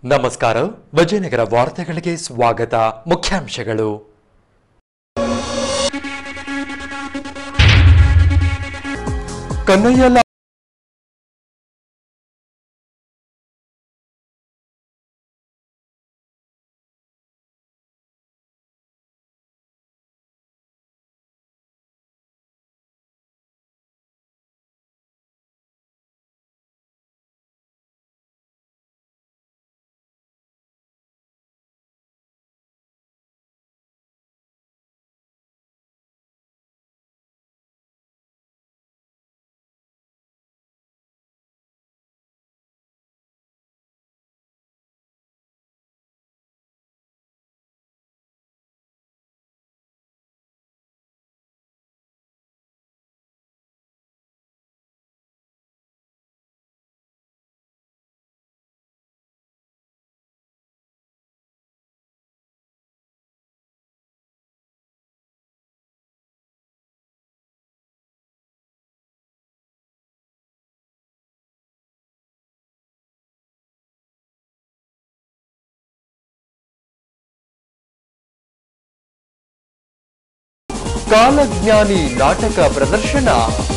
ನಮಸ್ಕಾರ ವಿಜಯನಗರ ವಾರ್ತೆಗಳಿಗೆ ಸ್ವಾಗತ ಮುಖ್ಯಾಂಶಗಳು ಕನ್ನಯ್ಯ ಕಾಲಜ್ಞಾನಿ ನಾಟಕ ಪ್ರದರ್ಶನ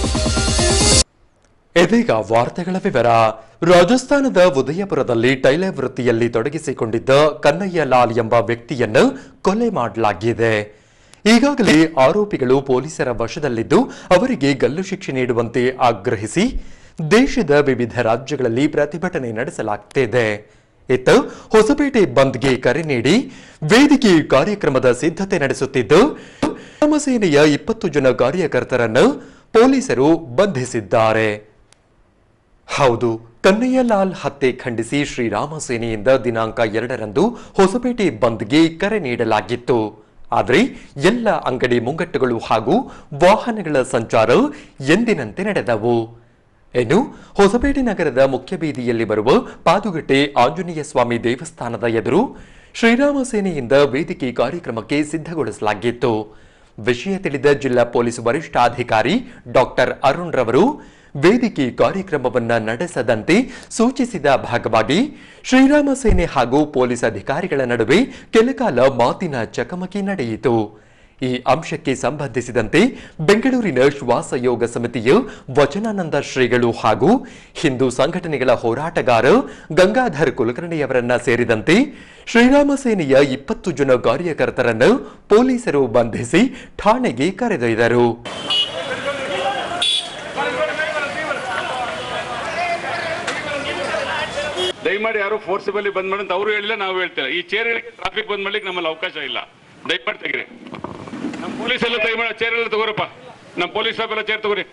ಇದೀಗ ವಾರ್ತೆಗಳ ವಿವರ ರಾಜಸ್ಥಾನದ ಉದಯಪುರದಲ್ಲಿ ಟೈಲರ್ ವೃತ್ತಿಯಲ್ಲಿ ತೊಡಗಿಸಿಕೊಂಡಿದ್ದ ಕನ್ನಯ್ಯ ಲಾಲ್ ಎಂಬ ವ್ಯಕ್ತಿಯನ್ನು ಕೊಲೆ ಮಾಡಲಾಗಿದೆ ಈಗಾಗಲೇ ಆರೋಪಿಗಳು ಪೊಲೀಸರ ವಶದಲ್ಲಿದ್ದು ಅವರಿಗೆ ಗಲ್ಲು ಶಿಕ್ಷೆ ನೀಡುವಂತೆ ಆಗ್ರಹಿಸಿ ದೇಶದ ವಿವಿಧ ರಾಜ್ಯಗಳಲ್ಲಿ ಪ್ರತಿಭಟನೆ ನಡೆಸಲಾಗುತ್ತಿದೆ ಇತ್ತ ಹೊಸಪೇಟೆ ಬಂದ್ಗೆ ಕರೆ ನೀಡಿ ವೇದಿಕೆ ಕಾರ್ಯಕ್ರಮದ ಸಿದ್ಧತೆ ನಡೆಸುತ್ತಿದ್ದು ಸೇನೆಯ ಇಪ್ಪತ್ತು ಜನ ಕಾರ್ಯಕರ್ತರನ್ನು ಪೊಲೀಸರು ಬಂಧಿಸಿದ್ದಾರೆ ಹೌದು ಕನ್ನಯ್ಯಲಾಲ್ ಹತ್ಯೆ ಖಂಡಿಸಿ ಶ್ರೀರಾಮ ಸೇನೆಯಿಂದ ದಿನಾಂಕ ಎರಡರಂದು ಹೊಸಪೇಟೆ ಬಂದ್ಗೆ ಕರೆ ನೀಡಲಾಗಿತ್ತು ಆದರೆ ಎಲ್ಲ ಅಂಗಡಿ ಮುಂಗಟ್ಟುಗಳು ಹಾಗೂ ವಾಹನಗಳ ಸಂಚಾರ ಎಂದಿನಂತೆ ನಡೆದವು ಇನ್ನು ಹೊಸಪೇಟೆ ನಗರದ ಮುಖ್ಯ ಬೀದಿಯಲ್ಲಿ ಬರುವ ಪಾದುಗಟ್ಟೆ ಆಂಜನೇಯ ಸ್ವಾಮಿ ದೇವಸ್ಥಾನದ ಎದುರು ಶ್ರೀರಾಮ ಸೇನೆಯಿಂದ ವೇದಿಕೆ ಕಾರ್ಯಕ್ರಮಕ್ಕೆ ಸಿದ್ಧಗೊಳಿಸಲಾಗಿತ್ತು ವಿಷಯ ತಿಳಿದ ಜಿಲ್ಲಾ ಪೊಲೀಸ್ ವರಿಷ್ಠಾಧಿಕಾರಿ ಡಾಕ್ಟರ್ ಅರುಣ್ ರವರು ವೇದಿಕೆ ಕಾರ್ಯಕ್ರಮವನ್ನ ನಡೆಸದಂತೆ ಸೂಚಿಸಿದ ಭಾಗವಾಗಿ ಶ್ರೀರಾಮ ಸೇನೆ ಹಾಗೂ ಪೊಲೀಸ್ ಅಧಿಕಾರಿಗಳ ನಡುವೆ ಕೆಲಕಾಲ ಮಾತಿನ ಚಕಮಕಿ ನಡೆಯಿತು ಈ ಅಂಶಕ್ಕೆ ಸಂಬಂಧಿಸಿದಂತೆ ಬೆಂಗಳೂರಿನ ಶ್ವಾಸ ಯೋಗ ಸಮಿತಿಯ ವಚನಾನಂದ ಶ್ರೀಗಳು ಹಾಗೂ ಹಿಂದೂ ಸಂಘಟನೆಗಳ ಹೋರಾಟಗಾರ ಗಂಗಾಧರ್ ಕುಲಕರ್ಣಿಯವರನ್ನ ಸೇರಿದಂತೆ ಶ್ರೀರಾಮ ಸೇನೆಯ ಇಪ್ಪತ್ತು ಜನ ಕಾರ್ಯಕರ್ತರನ್ನು ಪೊಲೀಸರು ಬಂಧಿಸಿ ಠಾಣೆಗೆ ಕರೆದೊಯ್ದರು ದಯಮಾಡಿ ಯಾರು ಫೋರ್ಸಿಬಲಿ ಬಂದ್ ಮಾಡಿ ಅಂತ ಅವರು ಹೇಳಿಲ್ಲ ನಾವು ಹೇಳ್ತಿಲ್ಲ ಈ ಚೇರ್ಗಳಿಗೆ ಟ್ರಾಫಿಕ್ ಬಂದ್ ಮಾಡ್ಲಿಕ್ಕೆ ನಮ್ಮಲ್ಲಿ ಅವಕಾಶ ಇಲ್ಲ ದಯಮಾಡಿ ತೆಗಿರಿ ನಮ್ಮ ಪೊಲೀಸ್ ಎಲ್ಲ ದಯಮಾಡಿ ಚೇರ್ ಎಲ್ಲ ತಗೋರಪ್ಪ ನಮ್ಮ ಪೊಲೀಸ್ ಸ್ಟಾಫ್ ಎಲ್ಲ ಚೇರ್ ತಗೋರಿ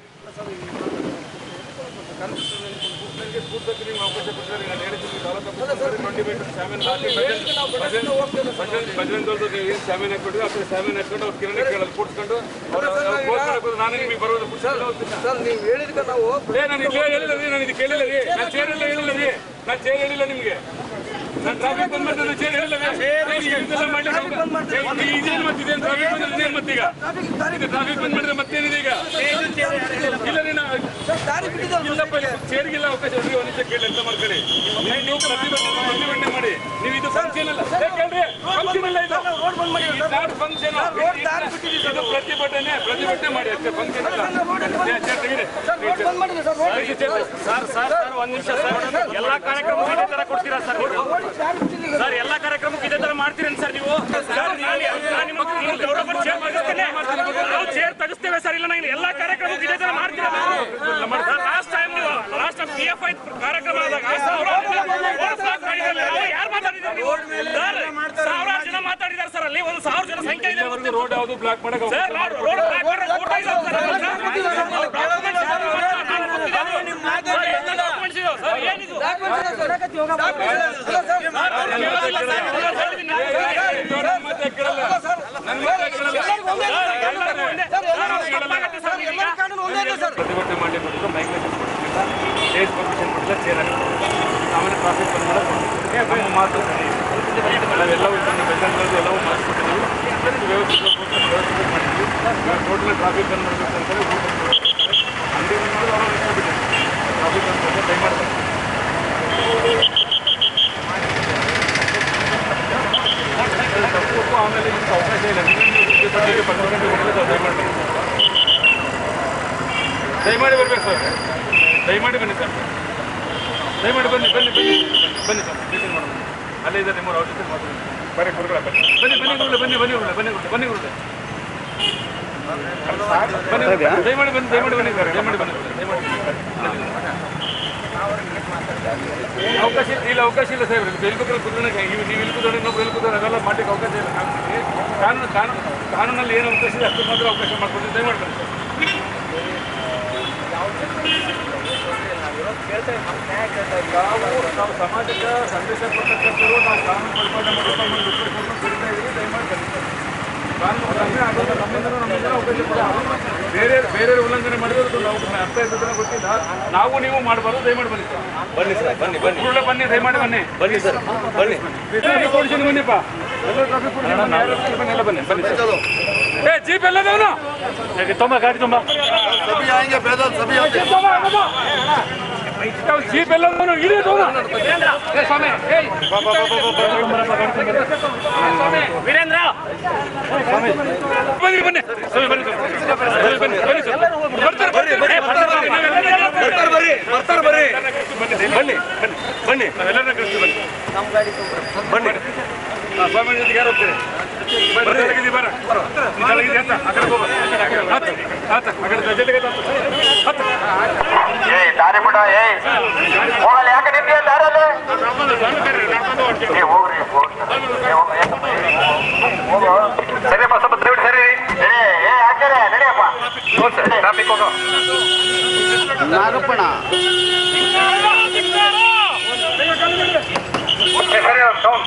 ಸ್ಯಾಮಿನ್ ಹಾಕ್ಬಿಟ್ಟು ಆ ಕಡೆ ಸ್ಯಾಮಿನ್ ಹಾಕ್ಕೊಂಡು ಅವ್ರ ಕಿರಣಿ ಕೇಳಲ್ಲಿ ಕೂಡ್ಸ್ಕೊಂಡು ನಾನು ನಿಮಗೆ ಬರೋದು ಸರ್ ನೀವು ಹೇಳಿದ್ಕ ನಾವು ಏ, ನಾನು ಇದು ಹೇಳಿಲ್ಲ ರೀ, ನಾನು ಇದು ಕೇಳಿಲ್ಲ ರೀ. ನಾನು ಚೇರ್ ಎಲ್ಲ ಹೇಳಿಲ್ಲ ರೀ. ನಾನು ಚೇರ್ ಹೇಳಿಲ್ಲ ನಿಮ್ಗೆ ನಾನು ಟ್ರಾಫಿಕ್ ಬಂದ್ ಮಾಡಿದ್ರೆ ಚೇರ್ ಹೇಳಿಲ್ಲ ರೀ. ಏ, ನೀವು ಇದೆಲ್ಲ ಮಾಡ್ಲಿಕ್ಕೆ ಆಗುತ್ತಾ? ಏ, ಇದು ಇದೇನು ಮತ್ತೆ ಇದೇನು ಟ್ರಾಫಿಕ್ ಬಂದ್ರೆ ಇದೇನು ಮತ್ತೆ ಈಗ ಇದು ಟ್ರಾಫಿಕ್ ಬಂದ್ ಮಾಡಿದ್ರೆ ಮತ್ತೇನಿದೆ ಈಗ ಇಲ್ಲ ರೀ ನಾ- ದಾರಿ ಬಿಟ್ಟಿದ್ದಾರೆ ಇಲ್ಲಪ್ಪ ಇಲ್ಲಿ ಚೇರ್ಗಿಲ್ಲ ಅವಕಾಶ ಇಲ್ರಿ, ಒಂದ್ ನಿಮಿಷ ಕೇಳಿ ಅಂತ ಮಾಡ್ಕೊಳ್ಳಿ ನೀವು- ನೀವು ಪ್ರತಿಭಟನೆ ಪ್ರತಿಭಟನೆ ಮಾಡಿ ನೀವು ಇದು ಫಂಕ್ಷನ್ ಅಲ್ಲ ಏ, ಕೇಳ್ರಿ ಫಂಕ್ಷನ್ ಅಲ್ಲ ಇದು ರೋಡ್ ಬಂದ್ ಮಾಡಿ ಇದು ನಾಡ್ ಫಂಕ್ಷನ್ ರೋಡ್ ದಾರಿ ಬಿಟ್ಟಿದ್ದೀವಿ ಇದು ಪ್ರತಿಭಟನೆ ಪ್ರತಿಭಟನೆ ಮಾಡಿ ಅಷ್ಟೇ ಫಂಕ್ಷನ್ ಅಲ್ಲ ಏ, ಚೇರ್ ತೆಗೀರಿ ರೋಡ್ ಬಂದ್ ಮಾಡಿದ್ರೆ ಸರ್ ರೋಡ್ ತೆಗೀರಿ, ಚೇರ್ ತೆಗೀರಿ. ಸರ್ ಸರ್ ಸರ್ ಒಂದ್ ನಿಮಿಷ ಸರ್ ಎಲ್ಲಾ ಕಾರ್ಯಕ್ರಮಕ್ಕೂ ಇದೇ ತರ ಕೊಡ್ತೀರಾ ಸರ್ ನೀವು ದಾರಿ ಬಿಟ್ಟಿದ್ದೀವಿ ಸರ್ ಎಲ್ಲಾ ಕಾರ್ಯಕ್ರಮಕ್ಕೂ ಇದೇ ತರ ಮಾಡ್ತೀರೇನು ಸರ್ ನೀವು ಸರ್ ನಾನು ನಾನು ನಿಮಗೆ ನೀವು ಗೌರವ ಕೊಟ್ಟು ಚೇರ್ ತೆಗಿಸ್ತೇನೆ ನಾವು ಚೇರ್ ತೆಗಿಸ್ತೇವೆ ಸರ್ ಇಲ್ಲ ನಾನು ಎಲ್ಲಾ ಕಾರ್ಯಕ್ರಮಕ್ಕೂ ಇದೇ ತರ ಮಾಡ್ತೀರಾ ಲಾಸ್ಟ್ ಟೈಮ್ ನೀವು last time P F I ಕಾರ್ಯಕ್ರಮ ಆದಾಗ ಸಾವಿರಾರು ಜನ vote block ಮಾಡಿದ್ರಲ್ಲ, ಅವಾಗ ಯಾರು ಮಾತಾಡಿದ್ರು ನೀವು ಸರ್ ಸಾವಿರಾರು ಜನ ಮಾತಾಡಿದ್ದಾರೆ ಸರ್ ಅಲ್ಲಿ ಒಂದು ಸಾವಿರ ಜನ ಸಂಖ್ಯೆ ಇದೆ ಇಲ್ಲಿವರೆಗೂ ರೋಡ್ ಯಾವುದು ಬ್ಲಾಕ್ ಮಾಡಕ್ ಅವಕಾಶ ಸರ್ ರೋಡ್ ರೋಡ್ ಬ್ಲಾಕ್ ಮಾಡಿರೋ ಫೋಟೋ ಇದೆ ಸರ್ ಡಾಕ್ಯುಮೆಂಟ್ಸ್ ಇದೆ ಸರ್ ಏನಿದು ನನ್ನ ಮಾತೇ ಕೇಳಲ್ಲ. ನನ್ನ ಮಾತೇ ಕೇಳಲ್ಲ. ಕಾನೂನು ಒಂದೇ ಇದೆ ಸರ್ ಪ್ರತಿಭಟನೆ ಮಾಡಿ ಕೊಟ್ಟು ಮೈಕ್ ಸ್ಟೇಜ್ ಪರ್ಮಿಷನ್ ಕೊಟ್ಟಿಲ್ಲ ಚೇರ್ ಸಾಮಾನ್ಯ ಟ್ರಾಫಿಕ್ ಬಂದ್ ಮಾಡಕ್ ನಮ್ಮ ಮಾತು ನಾವೆಲ್ಲವೂ ನಮ್ಮ ಬೆಂಗಳೂರಲ್ಲಿ ಎಲ್ಲವೂ ಮಾಡಿಸ್ಕೊಟ್ಟಿದ್ದೀವಿ ವ್ಯವಸ್ಥಿತ ವ್ಯವಸ್ಥಿತ ಮಾಡಿದ್ವಿ ಇವಾಗ ಟೋಟಲ್ ಟ್ರಾಫಿಕ್ ಬಂದ್ ಮಾಡಬೇಕು ಅಂತೇಳಿ ಅಂಗಡಿ ಬಂದ್ ಮಾಡೋದು ಅವ್ರು ಟ್ರಾಫಿಕ್ ಬಂದ್ ಮಾಡಿದ್ರೆ ದಯಮಾಡಿ ಬರ್ಬೇಕು ಸರ್ ದಯಮಾಡಿ ಬನ್ನಿ ಸರ್ ದಯಮಾಡಿ ಬನ್ನಿ ಬನ್ನಿ ಬನ್ನಿ ಬನ್ನಿ ಸರ್ ಮೀಟಿಂಗ್ ಮಾಡೋಣ ಅಲ್ಲೇ ಇದೆ ನಿಮ್ಮ ಔಷಧಿ ಮಾತಾಡಿ ಬನ್ನಿ ಗುರುಗಳ ಬನ್ನಿ ಬನ್ನಿ ಬನ್ನಿ ಗುರುಳೆ ಬನ್ನಿ ಬನ್ನಿ ಗುರುಳೆ ಬನ್ನಿ ಗುರುಳೆ ಬನ್ನಿ ಗುರುಳೆ ಬನ್ನಿ ದಯಮಾಡಿ ಬನ್ನಿ ದಯಮಾಡಿ ಬನ್ನಿ ಸರ್ ದಯಮಾಡಿ ಬನ್ನಿ ಗುರುಳೆ, ದಯಮಾಡಿ ಬನ್ನಿ. ಅವಕಾಶ ಇಲ್ಲ ಇಲ್ಲಿ ಅವಕಾಶ ಇಲ್ಲ ಸಾಹೇಬ್ರೆ ಬೆಲ್ಕುದ್ರೆ ಕುದುರೆ ನೀವು ನೀವು ಇಲ್ಲಿ ಕೂತ್ಕೊಂಡು ಇನ್ನೊಬ್ರು ಎಲ್ಲಿ ಕೂತ್ಕೊಂಡು ಅವೆಲ್ಲ ಮಾಡ್ಲಿಕ್ಕೆ ಅವಕಾಶ ಇಲ್ಲ ಕಾನೂನಿಗೆ ಕಾನೂನು ಕಾನೂನು ಕಾನೂನಲ್ಲಿ ಏನು ಅವಕಾಶ ಇದೆ ಅಷ್ಟು ಮಾತ್ರ ಅವಕಾಶ ಮಾಡ್ಕೊಡ್ತೀನಿ ದಯಮಾಡಿ ಬನ್ನಿ ಸರ್ ನಾವು ನಾವು ಸಮಾಜಕ್ಕೆ ಸಂದೇಶ ಕೊಡ್ತಕ್ಕಂಥವ್ರು ನಾವು ಕಾನೂನು ಪರಿಪಾಲನೆ ಮಾಡೋದು ನಮ್ಮನ್ನು ದುಡ್ಡು ಕೊಡ್ತಾ ಇದ್ದೀವಿ ದಯಮಾಡಿ ಬನ್ನಿ ಸರ್ ಕಾನೂನು ಉಲ್ಲಂಘನೆ ಆಗೋದು ನಮ್ಮಿಂದನೂ ನಮ್ಮಿಂದನೂ ಅವಕಾಶ ಕೊಡ ಬೇರೆ ಬೇರೆ ಉಲ್ಲಂಘನೆ ಮಾಡಿದ್ರೆ ಅದು ನಾವು ಅರ್ಥ ಇದ್ದದನ್ನ ಗೊತ್ತಿಲ್ಲ ನಾವು ನೀವು ಮಾಡಬಾರ್ದು ದಯಮಾಡಿ ಬನ್ನಿ ಸರ್ ಬನ್ನಿ ಸರ್ ಬನ್ನಿ ಬನ್ನಿ ಕುರುಳೆ ಬನ್ನಿ ದಯಮಾಡಿ ಬನ್ನಿ ಬನ್ನಿ ಸರ್ ಬನ್ನಿ ಟ್ರಾಫಿಕ್ ಪೊಲೀಸನ್ ಬನ್ನಿಪ್ಪ ಎಲ್ಲ ಟ್ರಾಫಿಕ್ ಪೊಲೀಸನ್ ಬನ್ನಿ ಯಾರು ಇರ್ತಾರೆ ಬನ್ನಿ ಎಲ್ಲ ಬನ್ನಿ ಬನ್ನಿ ಸರ್. ಏ ಜೀಪ್ ಎಲ್ಲದವನು ತುಂಬ ಗಾಡಿ ತುಂಬ ಜೀಪ್ ಎಲ್ಲದವನು ಹಿಡಿಯೋದವನು ಏ ಸ್ವಾಮಿ ಏಯ್ ವೀರೇಂದ್ರ ಬನ್ನಿ ಬನ್ನಿ ಸ್ವಾಮಿ ಬನ್ನಿ ಸರ್ ಬನ್ನಿ ಬನ್ನಿ ಬನ್ನಿ ಸರ್ ಬರ್ತಾರೆ ಬರ್ರಿ ಬರ್ರಿ ಬರ್ತಾರೆ ಬರ್ರಿ ಬರ್ತಾರೆ ಬರ್ರಿ ಬನ್ನಿ ಬನ್ನಿ ಬನ್ನಿ ನಾವೆಲ್ಲರನ್ನ ಕಳಿಸ್ತೀವಿ ಬನ್ನಿ ಬನ್ನಿ ಆ, ಸ್ವಾಮಿ ಜೊತೆಗೆ ಯಾರು ಹೋಗ್ತೀರಿ ಬರ್ರಿ ತಲೆಗಿದ್ದೀವಿ ಬರ ನೀ ತಲೆಗಿದ್ದೀಯ ಅಂತ ಆ ಕಡೆ ಹೋಗು ಹತ್ತು ಹತ್ತು ಆ ಕಡೆ ಜೊತೆಗೆ ಹತ್ತು ಹತ್ತು ಏಯ್ ದಾರಿ ಬಿಡ ಏಯ್ ಹೋಗಲ್ಲ ಯಾಕೆ ನಿಂತೀಯ ದಾರಲ್ಲಿ ಏ ಹೋಗ್ರಿ ಹೋಗು ಸರಿಯಪ್ಪ ಸ್ವಲ್ಪ ದಯವಿಟ್ಟು ಸರಿ ನಡಿ ಏ ಹಾಕ್ಯಾರೆ ನಡಿಯಪ್ಪ ಟ್ರಾಫಿಕ್ ಹೋಗೋ ಏ, ಸರಿ ಸೌಂಡ್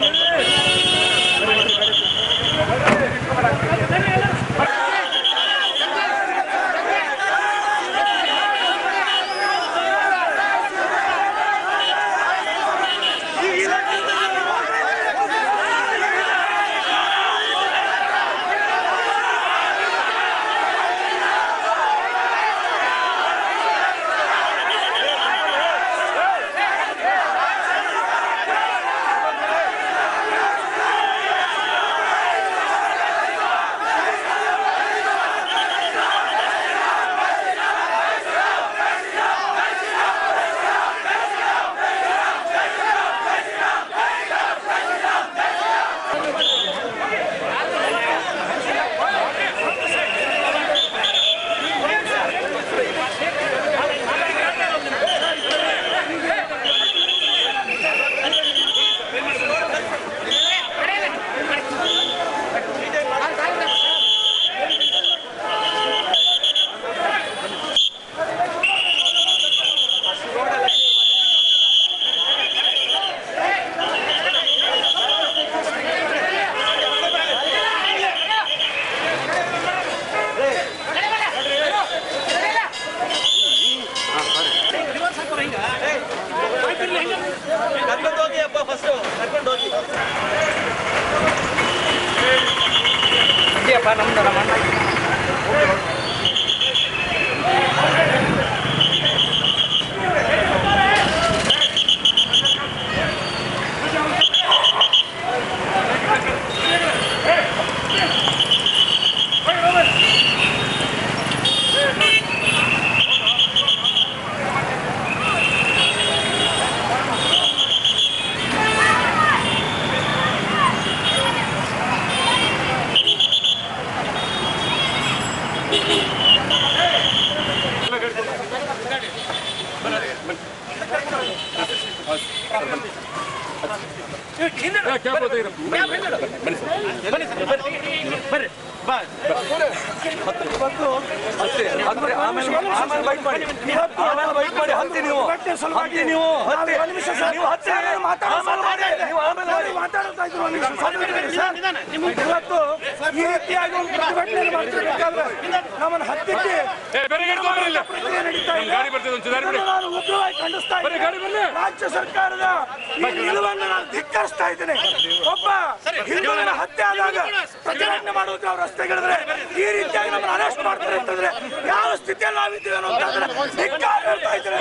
ಕ್ಯಾಬ್ ಹೋಗ್ತಾ ಇರಪ್ಪ ಆಮೇಲೆ ಬೈಕ್ ಮಾಡಿ ಆಮೇಲೆ ಬೈಕ್ ಮಾಡಿ ಹತ್ತಿ ನೀವು ಹತ್ತಿ ನೀವು ಹತ್ತಿ ನೀವು ಹತ್ತಿ ಆಮೇಲೆ ಮಾಡಿ ನೀವು ಆಮೇಲೆ ಮಾಡಿ ಇವತ್ತು ಈ ರೀತಿಯಾಗಿ ಒಂದು ಪ್ರತಿಭಟನೆ ಮಾಡ್ತಿರ್ಬೇಕಾದ್ರೆ ನಮ್ಮನ್ನ ಹತ್ತಿಕ್ಕೆ ಏ ಬೇರೆ ಗಾಡಿ ತಗೊಂಡ್ಬರಲ್ಲ ನಮ್ಮ ಗಾಡಿ ಬರ್ತದೆ ಒಂದು ದಾರಿ ಬಿಡಿ ನಾನು ಉಗ್ರವಾಗಿ ಖಂಡಿಸ್ತಾ ಬನ್ನಿ, ಗಾಡಿ ಬನ್ನಿ. ಇದ್ದೇನೆ ರಾಜ್ಯ ಸರ್ಕಾರದ ಈ ನಿಲುವನ್ನು ನಾನು ಧಿಕ್ಕರಿಸ್ತಾ ಇದ್ದೇನೆ ಒಬ್ಬ ಹಿಂದುಳಿದ ಹತ್ಯೆ ಆದಾಗ ಪ್ರತಿಭಟನೆ ಮಾಡೋದಕ್ಕೆ ಅವ್ರು ರಸ್ತೆಗಳಿದ್ರೆ ಈ ರೀತಿಯಾಗಿ ನಮ್ಮನ್ನು ಅರೆಸ್ಟ್ ಮಾಡ್ತಾರೆ ಅಂತಂದ್ರೆ ಯಾವ ಸ್ಥಿತಿಯಲ್ಲಿ ನಾವಿದ್ದೀವಿ ಅನ್ನೋದಾದ್ರೆ ಧಿಕ್ಕಾರ ಹೇಳ್ತಾ ಇದ್ದೇನೆ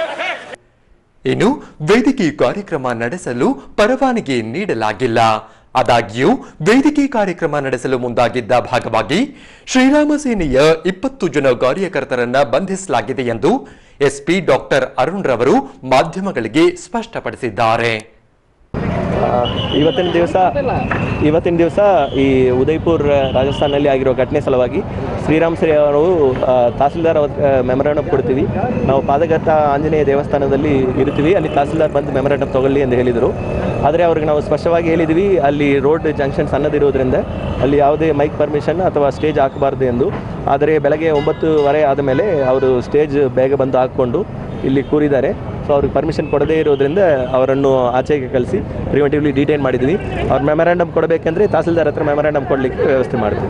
ಇನ್ನು ವೇದಿಕೆ ಕಾರ್ಯಕ್ರಮ ನಡೆಸಲು ಪರವಾನಗಿ ನೀಡಲಾಗಿಲ್ಲ ಆದಾಗ್ಯೂ ವೇದಿಕೆ ಕಾರ್ಯಕ್ರಮ ನಡೆಸಲು ಮುಂದಾಗಿದ್ದ ಭಾಗವಾಗಿ ಶ್ರೀರಾಮ ಸೇನೆಯ ಇಪ್ಪತ್ತು ಜನ ಕಾರ್ಯಕರ್ತರನ್ನ ಬಂಧಿಸಲಾಗಿದೆ ಎಂದು ಎಸ್ಪಿ ಡಾಕ್ಟರ್ ಅರುಣ್ ರವರು ಮಾಧ್ಯಮಗಳಿಗೆ ಸ್ಪಷ್ಟಪಡಿಸಿದ್ದಾರೆ ಆ, ಇವತ್ತಿನ ದಿವಸ ಇವತ್ತಿನ ದಿವಸ ಈ ಉದಯ್ಪುರ್ ರಾಜಸ್ಥಾನಲ್ಲಿ ಆಗಿರೋ ಘಟನೆ ಸಲುವಾಗಿ ಶ್ರೀರಾಮ್ ಶ್ರೀ ಅವರು ಆ, ತಹಸೀಲ್ದಾರ್ ಅವ್ರ ಮೆಮೊರಾಂಡಮ್ ಕೊಡ್ತೀವಿ ನಾವು ಪಾದಗತ ಆಂಜನೇಯ ದೇವಸ್ಥಾನದಲ್ಲಿ ಇರ್ತೀವಿ ಅಲ್ಲಿ ತಹಸೀಲ್ದಾರ್ ಬಂದು ಮೆಮೊರಾಂಡಮ್ ತಗೊಳ್ಳಿ ಎಂದು ಹೇಳಿದರು ಆದರೆ ಅವ್ರಿಗೆ ನಾವು ಸ್ಪಷ್ಟವಾಗಿ ಹೇಳಿದ್ವಿ ಅಲ್ಲಿ ರೋಡ್ ಜಂಕ್ಷನ್ ಸಣ್ಣದಿರೋದ್ರಿಂದ ಅಲ್ಲಿ ಯಾವುದೇ ಮೈಕ್ ಪರ್ಮಿಷನ್ ಅಥವಾ ಸ್ಟೇಜ್ ಹಾಕಬಾರ್ದು ಎಂದು ಆದರೆ ಬೆಳಗ್ಗೆ ಒಂಬತ್ತುವರೆ ಆದ ಮೇಲೆ ಅವರು ಸ್ಟೇಜ್ ಬೇಗ ಬಂದು ಹಾಕ್ಕೊಂಡು ಇಲ್ಲಿ ಕೂರಿದ್ದಾರೆ ಸೊ ಅವ್ರಿಗೆ ಪರ್ಮಿಷನ್ ಕೊಡದೇ ಇರೋದ್ರಿಂದ ಅವರನ್ನು ಆಚೆಗೆ ಕಳಿಸಿ ಪ್ರಿವೆಂಟಿವ್ಲಿ ಡಿಟೈನ್ ಮಾಡಿದ್ವಿ ಅವ್ರ ಮೆಮೊರಾಂಡಮ್ ಕೊಡಬೇಕಂದ್ರೆ ತಹಸೀಲ್ದಾರ್ ಹತ್ರ ಮೆಮೊರಾಂಡಮ್ ಕೊಡಲಿಕ್ಕೆ ವ್ಯವಸ್ಥೆ ಮಾಡ್ತೀವಿ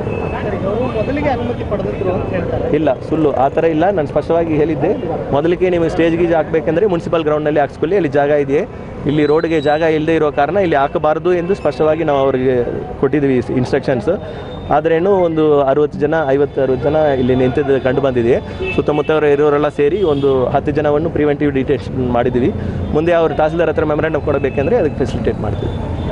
ಇಲ್ಲ ಸುಳ್ಳು ಆ ಥರ ಇಲ್ಲ ನಾನು ಸ್ಪಷ್ಟವಾಗಿ ಹೇಳಿದ್ದೆ ಮೊದಲಿಗೆ ನೀವು ಸ್ಟೇಜ್ ಗೀಜ್ ಹಾಕಬೇಕಂದ್ರೆ ಮುನ್ಸಿಪಲ್ ಗ್ರೌಂಡ್ನಲ್ಲಿ ಹಾಕ್ಸ್ಕೊಳ್ಳಿ ಅಲ್ಲಿ ಜಾಗ ಇದೆಯೇ ಇಲ್ಲಿ ರೋಡ್ಗೆ ಜಾಗ ಇಲ್ಲದೆ ಇರೋ ಕಾರಣ ಇಲ್ಲಿ ಹಾಕಬಾರ್ದು ಎಂದು ಸ್ಪಷ್ಟವಾಗಿ ನಾವು ಅವರಿಗೆ ಕೊಟ್ಟಿದ್ದೀವಿ ಇನ್ಸ್ಟ್ರಕ್ಷನ್ಸ್ ಆದ್ರೇನು ಒಂದು ಅರುವತ್ತು ಜನ ಐವತ್ತು ಅರುವತ್ತು ಜನ ಇಲ್ಲಿ ನಿಂತಿದ್ದು ಕಂಡು ಬಂದಿದೆ ಸುತ್ತಮುತ್ತ ಇರೋರೆಲ್ಲ ಸೇರಿ ಒಂದು ಹತ್ತು ಜನವನ್ನು ಪ್ರಿವೆಂಟಿವ್ ಡಿಟೆನ್ಷನ್ ಮಾಡಿದ್ದೀವಿ ಮುಂದೆ ಅವರು ತಹಸೀಲ್ದಾರ್ ಹತ್ರ ಮೆಮೊರಾಂಡಮ್ ಕೊಡಬೇಕಂದ್ರೆ ಅದಕ್ಕೆ ಫೆಸಿಲಿಟೇಟ್ ಮಾಡ್ತೀವಿ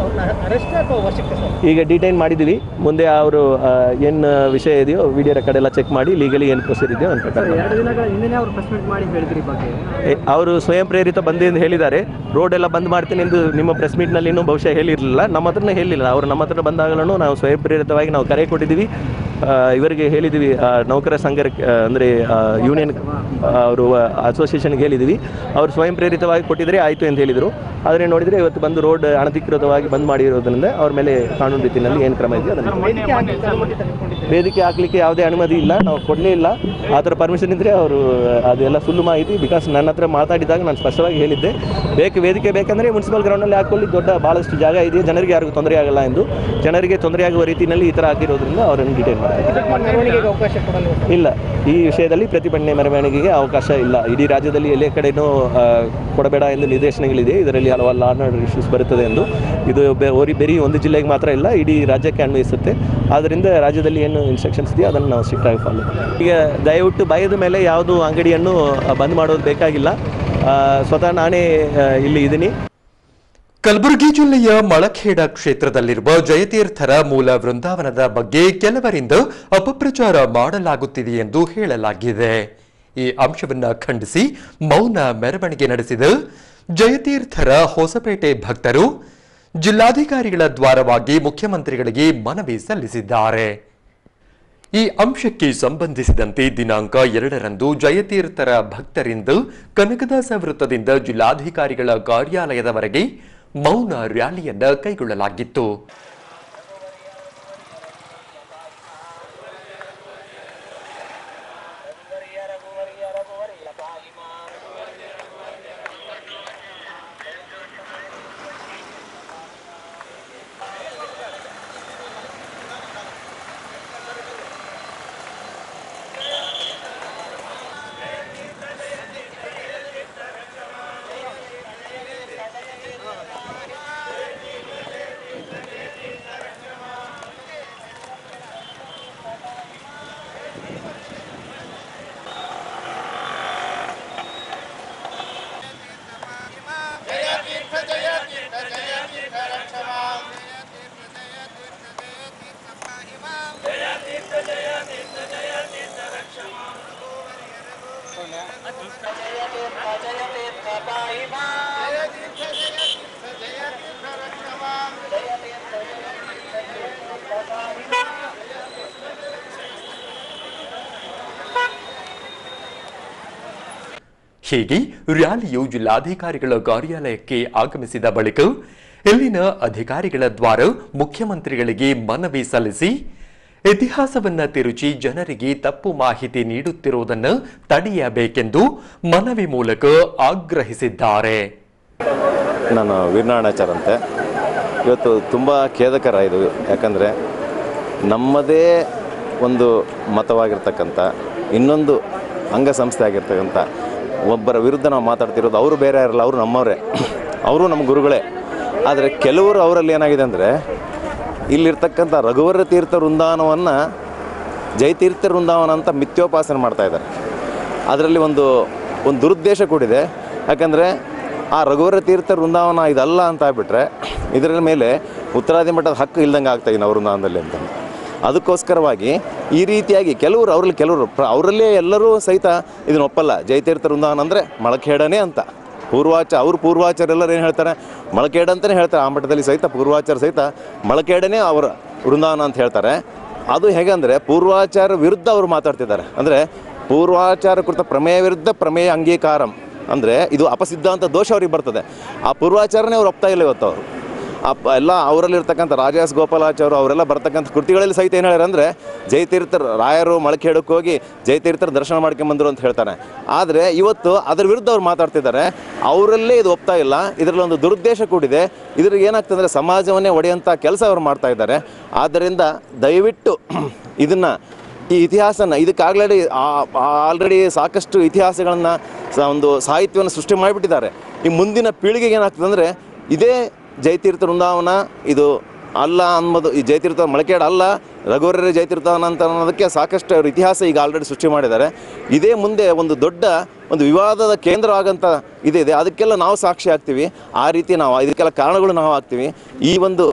ಈಗ ಡಿಟೈನ್ ಮಾಡಿದ್ದೀವಿ ಮುಂದೆ ಅವರು ಏನು ವಿಷಯ ಇದೆಯೋ ವಿಡಿಯೋ ರೆಕಾರ್ಡ್ ಎಲ್ಲ ಚೆಕ್ ಮಾಡಿ ಲೀಗಲಿ ಏನು ಪ್ರೊಸೀಜರ್ ಇದೆಯೋ ಅಂತ ಪ್ರಕಾರ ಎರಡು ದಿನಗಳ ಹಿಂದೆ ಅವರು ಪ್ರೆಸ್ ಮೀಟ್ ಮಾಡಿ ಹೇಳಿದ್ರಿ ಈ ಬಗ್ಗೆ ಎ- ಅವರು ಸ್ವಯಂ ಪ್ರೇರಿತ ಬಂದೆ ಎಂದು ಹೇಳಿದ್ದಾರೆ ರೋಡ್ ಎಲ್ಲ ಬಂದ್ ಮಾಡ್ತೀನಿ ಎಂದು ನಿಮ್ಮ ಪ್ರೆಸ್ ಮೀಟ್ನಲ್ಲಿ ಇನ್ನೂ ಬಹುಶಃ ಹೇಳಿರಲಿಲ್ಲ ನಮ್ಮ ಹತ್ರನೇ ಹೇಳಿಲ್ಲ ಅವರು ನಮ್ಮ ಹತ್ರ ಬಂದಾಗಲೂ ನಾವು ಸ್ವಯಂ ಪ್ರೇರಿತವಾಗಿ ನಾವು ಕರೆ ಕೊಟ್ಟಿದ್ದೀವಿ ಆ, ಇವರಿಗೆ ಹೇಳಿದ್ದೀವಿ ಆ, ನೌಕರ ಸಂಘ ಅಂದರೆ ಯೂನಿಯನ್ ಅವರು ಅಸೋಸಿಯೇಷನ್ಗೆ ಹೇಳಿದ್ದೀವಿ ಅವರು ಸ್ವಯಂ ಪ್ರೇರಿತವಾಗಿ ಕೊಟ್ಟಿದ್ರೆ ಆಯಿತು ಅಂತ ಹೇಳಿದರು ಆದರೆ ನೋಡಿದರೆ ಇವತ್ತು ಬಂದು ರೋಡ್ ಅನಧಿಕೃತವಾಗಿ ಬಂದ್ ಮಾಡಿರೋದ್ರಿಂದ ಅವ್ರ ಮೇಲೆ ಕಾನೂನು ರೀತಿಯಲ್ಲಿ ಏನು ಕ್ರಮ ಇದೆಯೋ ಅದನ್ನು ವೇದಿಕೆ ಹಾಕ್ಲಿಕ್ಕೆ ಯಾವುದೇ ಅನುಮತಿ ಇಲ್ಲ ನಾವು ಕೊಡಲೇ ಇಲ್ಲ ಆ ಥರ ಪರ್ಮಿಷನ್ ಇದ್ದರೆ ಅವರು ಅದೆಲ್ಲ ಸುಳ್ಳು ಮಾಹಿತಿ ಬಿಕಾಸ್ ನನ್ನ ಹತ್ರ ಮಾತಾಡಿದಾಗ ನಾನು ಸ್ಪಷ್ಟವಾಗಿ ಹೇಳಿದ್ದೆ ಬೇಕು ವೇದಿಕೆ ಬೇಕಂದರೆ ಮುನ್ಸಿಪಲ್ ಗ್ರೌಂಡಲ್ಲಿ ಹಾಕೊಳ್ಳಿ ದೊಡ್ಡ ಭಾಳಷ್ಟು ಜಾಗ ಇದೆ ಜನರಿಗೆ ಯಾರಿಗೂ ತೊಂದರೆ ಆಗಲ್ಲ ಎಂದು ಜನರಿಗೆ ತೊಂದರೆ ಆಗುವ ರೀತಿಯಲ್ಲಿ ಈ ಥರ ಹಾಕಿರೋದ್ರಿಂದ ಅವರನ್ನು ಡಿಟೈನ್ ಮಾಡ್ತಾರೆ ಅವಕಾಶ ಕೊಡಲು ಇಲ್ಲ ಈ ವಿಷಯದಲ್ಲಿ ಪ್ರತಿಭಟನೆ ಮೆರವಣಿಗೆಗೆ ಅವಕಾಶ ಇಲ್ಲ ಇಡೀ ರಾಜ್ಯದಲ್ಲಿ ಎಲ್ಲೇ ಕಡೆನೂ ಆ, ಕೊಡಬೇಡ ಎಂದು ನಿರ್ದೇಶನಗಳಿದೆ ಇದರಲ್ಲಿ ಹಲವಾರು ಲಾ ಆರ್ಡರ್ ಇಶ್ಯೂಸ್ ಬರುತ್ತದೆ ಎಂದು ಇದು ಬೆ- ಓರಿ ಬರೀ ಒಂದು ಜಿಲ್ಲೆಗೆ ಮಾತ್ರ ಇಲ್ಲ ಇಡೀ ರಾಜ್ಯಕ್ಕೆ ಅನ್ವಯಿಸುತ್ತೆ ಆದ್ದರಿಂದ ರಾಜ್ಯದಲ್ಲಿ ಏನು ಇನ್ಸ್ಟ್ರಕ್ಷನ್ಸ್ ಇದೆಯೋ ಅದನ್ನು ನಾವು ಸ್ಟ್ರಿಕ್ಟಾಗಿ ಫಾಲೋ ಈಗ ದಯವಿಟ್ಟು ಭಯದ ಮೇಲೆ ಯಾವುದು ಅಂಗಡಿಯನ್ನು ಆ, ಬಂದ್ ಮಾಡೋದು ಬೇಕಾಗಿಲ್ಲ ಆ, ಸ್ವತಃ ನಾನೇ ಆ, ಇಲ್ಲಿ ಇದ್ದೀನಿ ಕಲಬುರಗಿ ಜಿಲ್ಲೆಯ ಮಳಖೇಡ ಕ್ಷೇತ್ರದಲ್ಲಿರುವ ಜಯತೀರ್ಥರ ಮೂಲ ವೃಂದಾವನದ ಬಗ್ಗೆ ಕೆಲವರಿಂದ ಅಪಪ್ರಚಾರ ಮಾಡಲಾಗುತ್ತಿದೆ ಎಂದು ಹೇಳಲಾಗಿದೆ ಈ ಅಂಶವನ್ನ ಖಂಡಿಸಿ ಮೌನ ಮೆರವಣಿಗೆ ನಡೆಸಿದ ಜಯತೀರ್ಥರ ಹೊಸಪೇಟೆ ಭಕ್ತರು ಜಿಲ್ಲಾಧಿಕಾರಿಗಳ ದ್ವಾರವಾಗಿ ಮುಖ್ಯಮಂತ್ರಿಗಳಿಗೆ ಮನವಿ ಸಲ್ಲಿಸಿದ್ದಾರೆ ಈ ಅಂಶಕ್ಕೆ ಸಂಬಂಧಿಸಿದಂತೆ ದಿನಾಂಕ ಎರಡರಂದು ಜಯತೀರ್ಥರ ಭಕ್ತರಿಂದ ಕನಕದಾಸ ವೃತ್ತದಿಂದ ಜಿಲ್ಲಾಧಿಕಾರಿಗಳ ಕಾರ್ಯಾಲಯದವರೆಗೆ ಮೌನ ರ್ಯಾಲಿಯನ್ನ ಕೈಗೊಳ್ಳಲಾಗಿತ್ತು ಹೀಗೆ ರ್ಯಾಲಿಯು ಜಿಲ್ಲಾಧಿಕಾರಿಗಳ ಕಾರ್ಯಾಲಯಕ್ಕೆ ಆಗಮಿಸಿದ ಬಳಿಕ ಇಲ್ಲಿನ ಅಧಿಕಾರಿಗಳ ದ್ವಾರ ಮುಖ್ಯಮಂತ್ರಿಗಳಿಗೆ ಮನವಿ ಸಲ್ಲಿಸಿ ಇತಿಹಾಸವನ್ನ ತಿರುಚಿ ಜನರಿಗೆ ತಪ್ಪು ಮಾಹಿತಿ ನೀಡುತ್ತಿರುವುದನ್ನು ತಡೆಯಬೇಕೆಂದು ಮನವಿ ಮೂಲಕ ಆಗ್ರಹಿಸಿದ್ದಾರೆ ನಾನು ವೀರನಾರಾಯಣಾಚಾರ್ ಅಂತೆ ಇವತ್ತು ತುಂಬ ಖೇದಕರ ಇದು ಯಾಕಂದರೆ ನಮ್ಮದೇ ಒಂದು ಮತವಾಗಿರ್ತಕ್ಕಂಥ ಇನ್ನೊಂದು ಅಂಗಸಂಸ್ಥೆ ಆಗಿರ್ತಕ್ಕಂಥ ಒಬ್ಬರ ವಿರುದ್ಧ ನಾವು ಮಾತಾಡ್ತಿರೋದು ಅವರು ಬೇರೆ ಇರಲ್ಲ ಅವರು ನಮ್ಮವರೇ ಅವರು ನಮ್ಮ ಗುರುಗಳೇ ಆದರೆ ಕೆಲವರು ಅವರಲ್ಲಿ ಏನಾಗಿದೆ ಅಂದರೆ ಇಲ್ಲಿರ್ತಕ್ಕಂಥ ರಘುವರ ತೀರ್ಥ ವೃಂದಾವನವನ್ನು ಜಯತೀರ್ಥ ವೃಂದಾವನ ಅಂತ ಮಿಥ್ಯೋಪಾಸನೆ ಮಾಡ್ತಾ ಇದ್ದಾರೆ ಅದರಲ್ಲಿ ಒಂದು ಒಂದು ದುರುದ್ದೇಶ ಕೂಡಿದೆ ಯಾಕಂದರೆ ಆ ರಘುವರ ತೀರ್ಥ ವೃಂದಾವನ ಇದಲ್ಲ ಅಂತ ಆಗ್ಬಿಟ್ರೆ ಇದರ ಮೇಲೆ ಉತ್ತರಾದಿ ಮಠದ ಹಕ್ಕು ಇಲ್ದಂಗೆ ಆಗ್ತಾ ಇದೆ ನಾವು ವೃಂದಾವನದಲ್ಲಿ ಅಂತ ಅದಕ್ಕೋಸ್ಕರವಾಗಿ ಈ ರೀತಿಯಾಗಿ ಕೆಲವರು ಅವರಲ್ಲಿ ಕೆಲವರು ಪ್ರ ಅವರಲ್ಲೇ ಎಲ್ಲರೂ ಸಹಿತ ಇದನ್ನ ಒಪ್ಪಲ್ಲ ಜಯತೀರ್ಥ ವೃಂದಾವನ ಅಂದರೆ ಮೊಳಖೇಡನೇ ಅಂತ ಪೂರ್ವಾಚ ಅವ್ರ ಪೂರ್ವಾಚಾರೆಲ್ಲರೂ ಏನು ಹೇಳ್ತಾರೆ ಮೊಳಕೇಡ ಅಂತಲೇ ಹೇಳ್ತಾರೆ ಆ ಮಠದಲ್ಲಿ ಸಹಿತ ಪೂರ್ವಾಚಾರ ಸಹಿತ ಮೊಳಕೇಡನೇ ಅವರ ವೃಂದಾವನ ಅಂತ ಹೇಳ್ತಾರೆ ಅದು ಹೇಗಂದರೆ ಪೂರ್ವಾಚಾರ ವಿರುದ್ಧ ಅವರು ಮಾತಾಡ್ತಿದ್ದಾರೆ ಅಂದರೆ ಪೂರ್ವಾಚಾರ ಕುರಿತ ಪ್ರಮೇಯ ವಿರುದ್ಧ ಪ್ರಮೇಯ ಅಂಗೀಕಾರಂ ಅಂದರೆ ಇದು ಅಪಸಿದ್ಧಾಂತ ದೋಷ ಅವ್ರಿಗೆ ಬರ್ತದೆ ಆ ಪೂರ್ವಾಚಾರನೇ ಅವ್ರು ಒಪ್ತಾ ಇಲ್ಲ ಇವತ್ತು ಅವರು ಅಪ್ ಎಲ್ಲ ಅವರಲ್ಲಿರ್ತಕ್ಕಂಥ ರಾಜಾಸ್ ಗೋಪಾಲಾಚಾರ್ಯ ಅವರೆಲ್ಲ ಬರ್ತಕ್ಕಂಥ ಕೃತಿಗಳಲ್ಲಿ ಸಹಿತ ಏನು ಹೇಳ್ಯಾರ ಅಂದರೆ ಜಯತೀರ್ಥರ ರಾಯರು ಮೊಳಕೇಡಕ್ಕೆ ಹೋಗಿ ಜಯತೀರ್ಥರ ದರ್ಶನ ಮಾಡ್ಕೊಂಬಂದರು ಅಂತ ಹೇಳ್ತಾನೆ ಆದರೆ ಇವತ್ತು ಅದರ ವಿರುದ್ಧ ಅವ್ರು ಮಾತಾಡ್ತಿದ್ದಾರೆ ಅವರಲ್ಲೇ ಇದು ಒಪ್ತಾ ಇಲ್ಲ ಇದರಲ್ಲಿ ಒಂದು ದುರುದ್ದೇಶ ಕೂಡಿದೆ ಇದ್ರಿಗೆ ಏನಾಗ್ತದೆ ಅಂದರೆ ಸಮಾಜವನ್ನೇ ಒಡೆಯುವಂಥ ಕೆಲಸ ಅವ್ರು ಮಾಡ್ತಾ ಇದ್ದಾರೆ ಆದ್ದರಿಂದ ದಯವಿಟ್ಟು ಇದನ್ನು ಈ ಇತಿಹಾಸನ ಇದಕ್ಕಾಗಲೇ ಆಲ್ರೆಡಿ ಸಾಕಷ್ಟು ಇತಿಹಾಸಗಳನ್ನು ಒಂದು ಸಾಹಿತ್ಯವನ್ನು ಸೃಷ್ಟಿ ಮಾಡಿಬಿಟ್ಟಿದ್ದಾರೆ ಈ ಮುಂದಿನ ಪೀಳಿಗೆಗೆ ಏನಾಗ್ತದೆ ಅಂದರೆ ಇದೇ ಜಯತೀರ್ಥ ವೃಂದಾವನ ಇದು ಅಲ್ಲ ಅನ್ನೋದು ಈ ಜಯತೀರ್ಥ ಮೊಳಕೇಡ ಅಲ್ಲ ರಘುವರ್ಯ ಜಯತೀರ್ಥವನ ಅಂತ ಅನ್ನೋದಕ್ಕೆ ಸಾಕಷ್ಟು ಅವ್ರ ಇತಿಹಾಸ ಈಗ ಆಲ್ರೆಡಿ ಸೃಷ್ಟಿ ಮಾಡಿದ್ದಾರೆ ಇದೇ ಮುಂದೆ ಒಂದು ದೊಡ್ಡ ಒಂದು ವಿವಾದದ ಕೇಂದ್ರ ಆಗಂತ ಇದಿದೆ ಅದಕ್ಕೆಲ್ಲ ನಾವು ಸಾಕ್ಷಿ ಆಗ್ತೀವಿ ಆ ರೀತಿ ನಾವು ಇದಕ್ಕೆಲ್ಲ ಕಾರಣಗಳು ನಾವು ಆಗ್ತೀವಿ ಈ ಒಂದು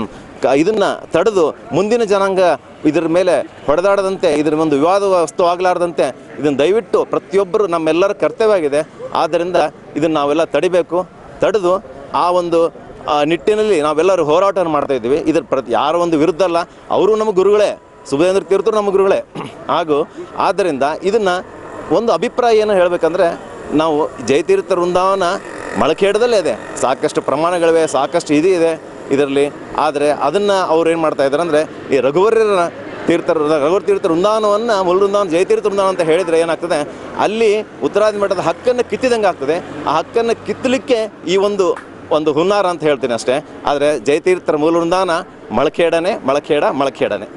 ಕ ಇದನ್ನು ತಡೆದು ಮುಂದಿನ ಜನಾಂಗ ಇದರ ಮೇಲೆ ಹೊಡೆದಾಡದಂತೆ ಇದರ ಒಂದು ವಿವಾದ ವಸ್ತು ಆಗಲಾರ್ದಂತೆ ಇದನ್ನು ದಯವಿಟ್ಟು ಪ್ರತಿಯೊಬ್ಬರು ನಮ್ಮೆಲ್ಲರ ಕರ್ತವ್ಯ ಆಗಿದೆ ಆದ್ದರಿಂದ ಇದನ್ನು ನಾವೆಲ್ಲ ತಡಿಬೇಕು ತಡೆದು ಆ ಒಂದು ಆ ನಿಟ್ಟಿನಲ್ಲಿ ನಾವೆಲ್ಲರೂ ಹೋರಾಟ ಮಾಡ್ತಾ ಇದ್ದೀವಿ ಇದ್ರ ಪ್ರತಿ ಯಾರ ಒಂದು ವಿರುದ್ಧ ಅಲ್ಲ ಅವರು ನಮ್ಮ ಗುರುಗಳೇ ಸುಭೇಂದ್ರ ತೀರ್ಥರು ನಮ್ಮ ಗುರುಗಳೇ ಹಾಗೂ ಆದ್ದರಿಂದ ಇದನ್ನು ಒಂದು ಅಭಿಪ್ರಾಯ ಏನು ಹೇಳಬೇಕಂದ್ರೆ ನಾವು ಜಯತೀರ್ಥ ವೃಂದಾವನ ಮೊಳಕೇಡದಲ್ಲೇ ಇದೆ ಸಾಕಷ್ಟು ಪ್ರಮಾಣಗಳಿವೆ ಸಾಕಷ್ಟು ಇದು ಇದೆ ಇದರಲ್ಲಿ ಆದರೆ ಅದನ್ನು ಅವ್ರು ಏನು ಮಾಡ್ತಾ ಇದ್ದಾರೆ ಅಂದರೆ ಈ ರಘುವರ್ಯರ ತೀರ್ಥ ರಘುವರ ತೀರ್ಥ ವೃಂದಾವನವನ್ನು ಮುಲ್ ವೃಂದಾವನ ಜಯತೀರ್ಥ ವೃಂದಾವನ ಅಂತ ಹೇಳಿದರೆ ಏನಾಗ್ತದೆ ಅಲ್ಲಿ ಉತ್ತರಾದಿ ಮಠದ ಹಕ್ಕನ್ನು ಕಿತ್ತಿದಂಗೆ ಆಗ್ತದೆ ಆ ಹಕ್ಕನ್ನು ಕಿತ್ತಲಿಕ್ಕೆ ಈ ಒಂದು ಒಂದು ಹುನ್ನಾರ ಅಂತ ಹೇಳ್ತೀನಿ ಅಷ್ಟೇ ಆದರೆ ಜಯತೀರ್ಥರ ಮೂಲ ವೃಂದಾವನ ಮೊಳಖೇಡನೆ ಮೊಳಖೇಡ ಮೊಳಖೇಡನೆ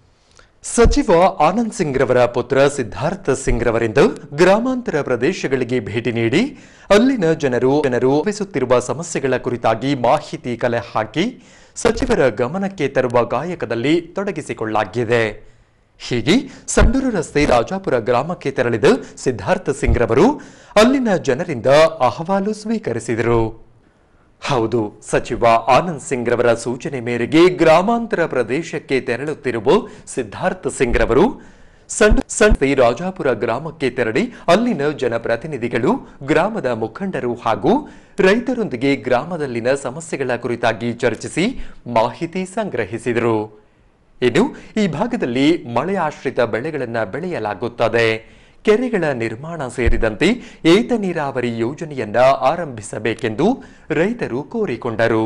ಸಚಿವ ಆನಂದ್ ಸಿಂಗ್ ರವರ ಪುತ್ರ ಸಿದ್ಧಾರ್ಥ ಸಿಂಗ್ ರವರಿಂದ ಗ್ರಾಮಾಂತರ ಪ್ರದೇಶಗಳಿಗೆ ಭೇಟಿ ನೀಡಿ ಅಲ್ಲಿನ ಜನರು ಜನರು ಅನುಭವಿಸುತ್ತಿರುವ ಸಮಸ್ಯೆಗಳ ಕುರಿತಾಗಿ ಮಾಹಿತಿ ಕಲೆ ಹಾಕಿ ಸಚಿವರ ಗಮನಕ್ಕೆ ತರುವ ಗಾಯಕದಲ್ಲಿ ತೊಡಗಿಸಿಕೊಳ್ಳಲಾಗಿದೆ ಹೀಗೆ ಸಂಡೂರು ರಸ್ತೆ ರಾಜಾಪುರ ಗ್ರಾಮಕ್ಕೆ ತೆರಳಿದ ಸಿದ್ಧಾರ್ಥ ಸಿಂಗ್ ರವರು ಅಲ್ಲಿನ ಜನರಿಂದ ಅಹವಾಲು ಸ್ವೀಕರಿಸಿದರು ಹೌದು ಸಚಿವ ಆನಂದ್ ಸಿಂಗ್ ರವರ ಸೂಚನೆ ಮೇರೆಗೆ ಗ್ರಾಮಾಂತರ ಪ್ರದೇಶಕ್ಕೆ ತೆರಳುತ್ತಿರುವ ಸಿದ್ಧಾರ್ಥ ಸಿಂಗ್ ರವರು ಸಣ್ಣ ಸಣ್ಣ ರಾಜಾಪುರ ಗ್ರಾಮಕ್ಕೆ ತೆರಳಿ ಅಲ್ಲಿನ ಜನಪ್ರತಿನಿಧಿಗಳು ಗ್ರಾಮದ ಮುಖಂಡರು ಹಾಗೂ ರೈತರೊಂದಿಗೆ ಗ್ರಾಮದಲ್ಲಿನ ಸಮಸ್ಯೆಗಳ ಕುರಿತಾಗಿ ಚರ್ಚಿಸಿ ಮಾಹಿತಿ ಸಂಗ್ರಹಿಸಿದರು ಇನ್ನು ಈ ಭಾಗದಲ್ಲಿ ಮಳೆ ಆಶ್ರಿತ ಬೆಳೆಗಳನ್ನು ಬೆಳೆಯಲಾಗುತ್ತದೆ ಕೆರೆಗಳ ನಿರ್ಮಾಣ ಸೇರಿದಂತೆ ಏತ ನೀರಾವರಿ ಯೋಜನೆಯನ್ನ ಆರಂಭಿಸಬೇಕೆಂದು ರೈತರು ಕೋರಿಕೊಂಡರು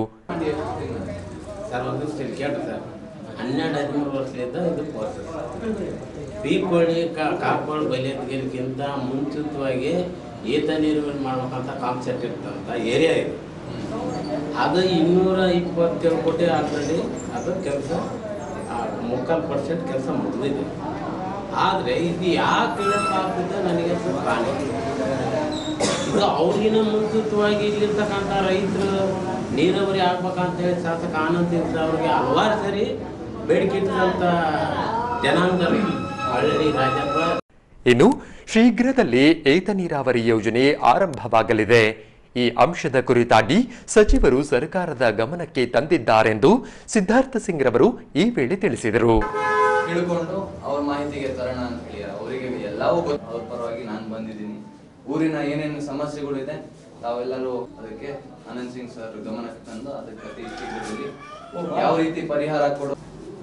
ಸರ್ ಒಂದು ಸ್ಟಿಲ್ ಕೇಳ್ರಿ ಸರ್ ಹನ್ನೆರಡು ಹದಿಮೂರು ವರ್ಷದಿಂದ ಇದು ಪ್ರೋಸೆಸ್ ಪೀಕೋಳಿ ಕಾಕೋಳಿ ಬಲಿಯೋದಕ್ಕಿಂತ ಮುಂಚಿತವಾಗಿ ಈತ ನೀರು ಮಾಡ್ಬೇಕಂತ ಕಾನ್ಸೆಪ್ಟ್ ಇರ್ತಂತ ಏರಿಯಾ ಇದು ಅದು ಇನ್ನೂರ ಇಪ್ಪತ್ತೇಳು ಕೋಟಿ ಆಲ್ರೆಡಿ ಅದು ಕೆಲಸ ಮುಕ್ಕಾಲು ಪರ್ಸೆಂಟ್ ಕೆಲಸ ಮುಗಿದಿದೆ ಆದರೆ ಇದು ಯಾಕೆ ಆಗ್ತಿದೆ ನನಗೆ ಸ್ವಲ್ಪ ಕಾಣಿಲ್ಲ ಇದು ಅವ್ರಿಗಿನ ಮುಂಚಿತವಾಗಿ ಇಲ್ಲಿರ್ತಕ್ಕಂಥ ರೈತರು ನೀರಾವರಿ ಆಗ್ಬೇಕಂತ ಹೇಳಿ ಶಾಸಕ ಆನಂದ್ ಇದ್ರೆ ಅವ್ರಿಗೆ ಹಲವಾರು ಸರಿ ಬೇಡಿಕೆ ಇಟ್ಟಂಥ ಜನಾಂಗ ರೀ ಹಳ್ಳಿ ರಾಜಪ್ಪ ಇನ್ನು ಶೀಘ್ರದಲ್ಲಿ ಏತ ನೀರಾವರಿ ಯೋಜನೆ ಆರಂಭವಾಗಲಿದೆ ಈ ಅಂಶದ ಕುರಿತಾಗಿ ಸಚಿವರು ಸರ್ಕಾರದ ಗಮನಕ್ಕೆ ತಂದಿದ್ದಾರೆಂದು ಸಿದ್ಧಾರ್ಥ ಸಿಂಗ್ ರವರು ಈ ವೇಳೆ ತಿಳಿಸಿದರು ತಿಳ್ಕೊಂಡು ಅವ್ರ ಮಾಹಿತಿಗೆ ತರೋಣ ಅಂತ ಹೇಳಿ ಅವರಿಗೆ ಎಲ್ಲವೂ ಗೊತ್ತು ಅವ್ರ ಪರವಾಗಿ ನಾನು ಬಂದಿದ್ದೀನಿ ಊರಿನ ಏನೇನು ಸಮಸ್ಯೆಗಳಿದೆ ತಾವೆಲ್ಲರೂ ಅದಕ್ಕೆ ಆನಂದ್ ಸಿಂಗ್ ಸರ್ ಗಮನಕ್ಕೆ ತಂದು ಅದಕ್ಕೆ ಅತಿ ಶೀಘ್ರದಲ್ಲಿ ಯಾವ ರೀತಿ ಪರಿಹಾರ ಕೊಡೋ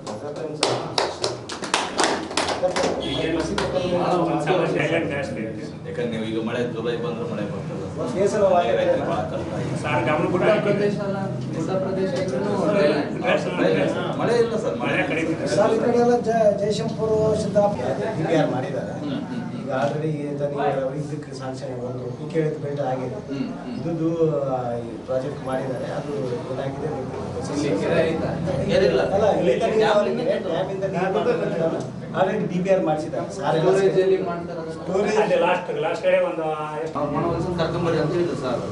ಯಾಕಂದ್ರೆ ನೀವು ಈಗ ಮಳೆ ಜುಲೈ ಬಂದ್ರೆ ಮಳೆ ಬರ್ತದೆ ರೈತರಿಗೆ ಭಾಳ ಕಷ್ಟ ಆಗಿದೆ. ಗುಡ್ಡ ಪ್ರದೇಶ ಅಲ್ಲ ಗುಡ್ಡ ಪ್ರದೇಶ ಇದ್ರೂ ಮಳೆ ಇಲ್ಲ ಸರ್ ಮಳೆ ಸರ್ ಈ ಕಡೆ ಎಲ್ಲ ಜ- ಜಯಶಂಪುರ ಸಿದ್ದಾಪುರ ರಿಪೇರ್ ಮಾಡಿದ್ದಾರೆ ಈಗ ಆಲ್ರೆಡಿ ಇದಕ್ಕೆ ಸಾಂಕ್ಷನ್ ಒಂದು ಕೇಳಿದ ಬೇಟ ಆಗಿದೆ ಇದು ಈ ಪ್ರಾಜೆಕ್ಟ್ ಮಾಡಿದ್ದಾರೆ ಅದು ಏನಾಗಿದೆ ಇಲ್ಲಿ ಕೆರೆ ಐತಾ? ಅಲ್ಲ ಇಲ್ಲಿ ಡ್ಯಾಮಿಂದ ನೀರು ಆಲ್ರೆಡಿ ಡಿ ಪಿ ಆರ್ ಮಾಡಿಸಿದ್ದಾರೆ Storage ಅಲ್ಲಿ ಮಾಡ್ತಾರಲ್ಲ ಸರ್? ಸ್ಟೋರೇಜ್ ಲಾಸ್ಟ್ ಲಾಸ್ಟ್ ಕಡೆ ಒಂದು ಅವ್ರ ಮನೆ ಒಂದ್ಸಲ ಕರ್ಕೊಂಬರ್ರಿ ಅಂತ ಹೇಳಿದ್ರು ಸರ್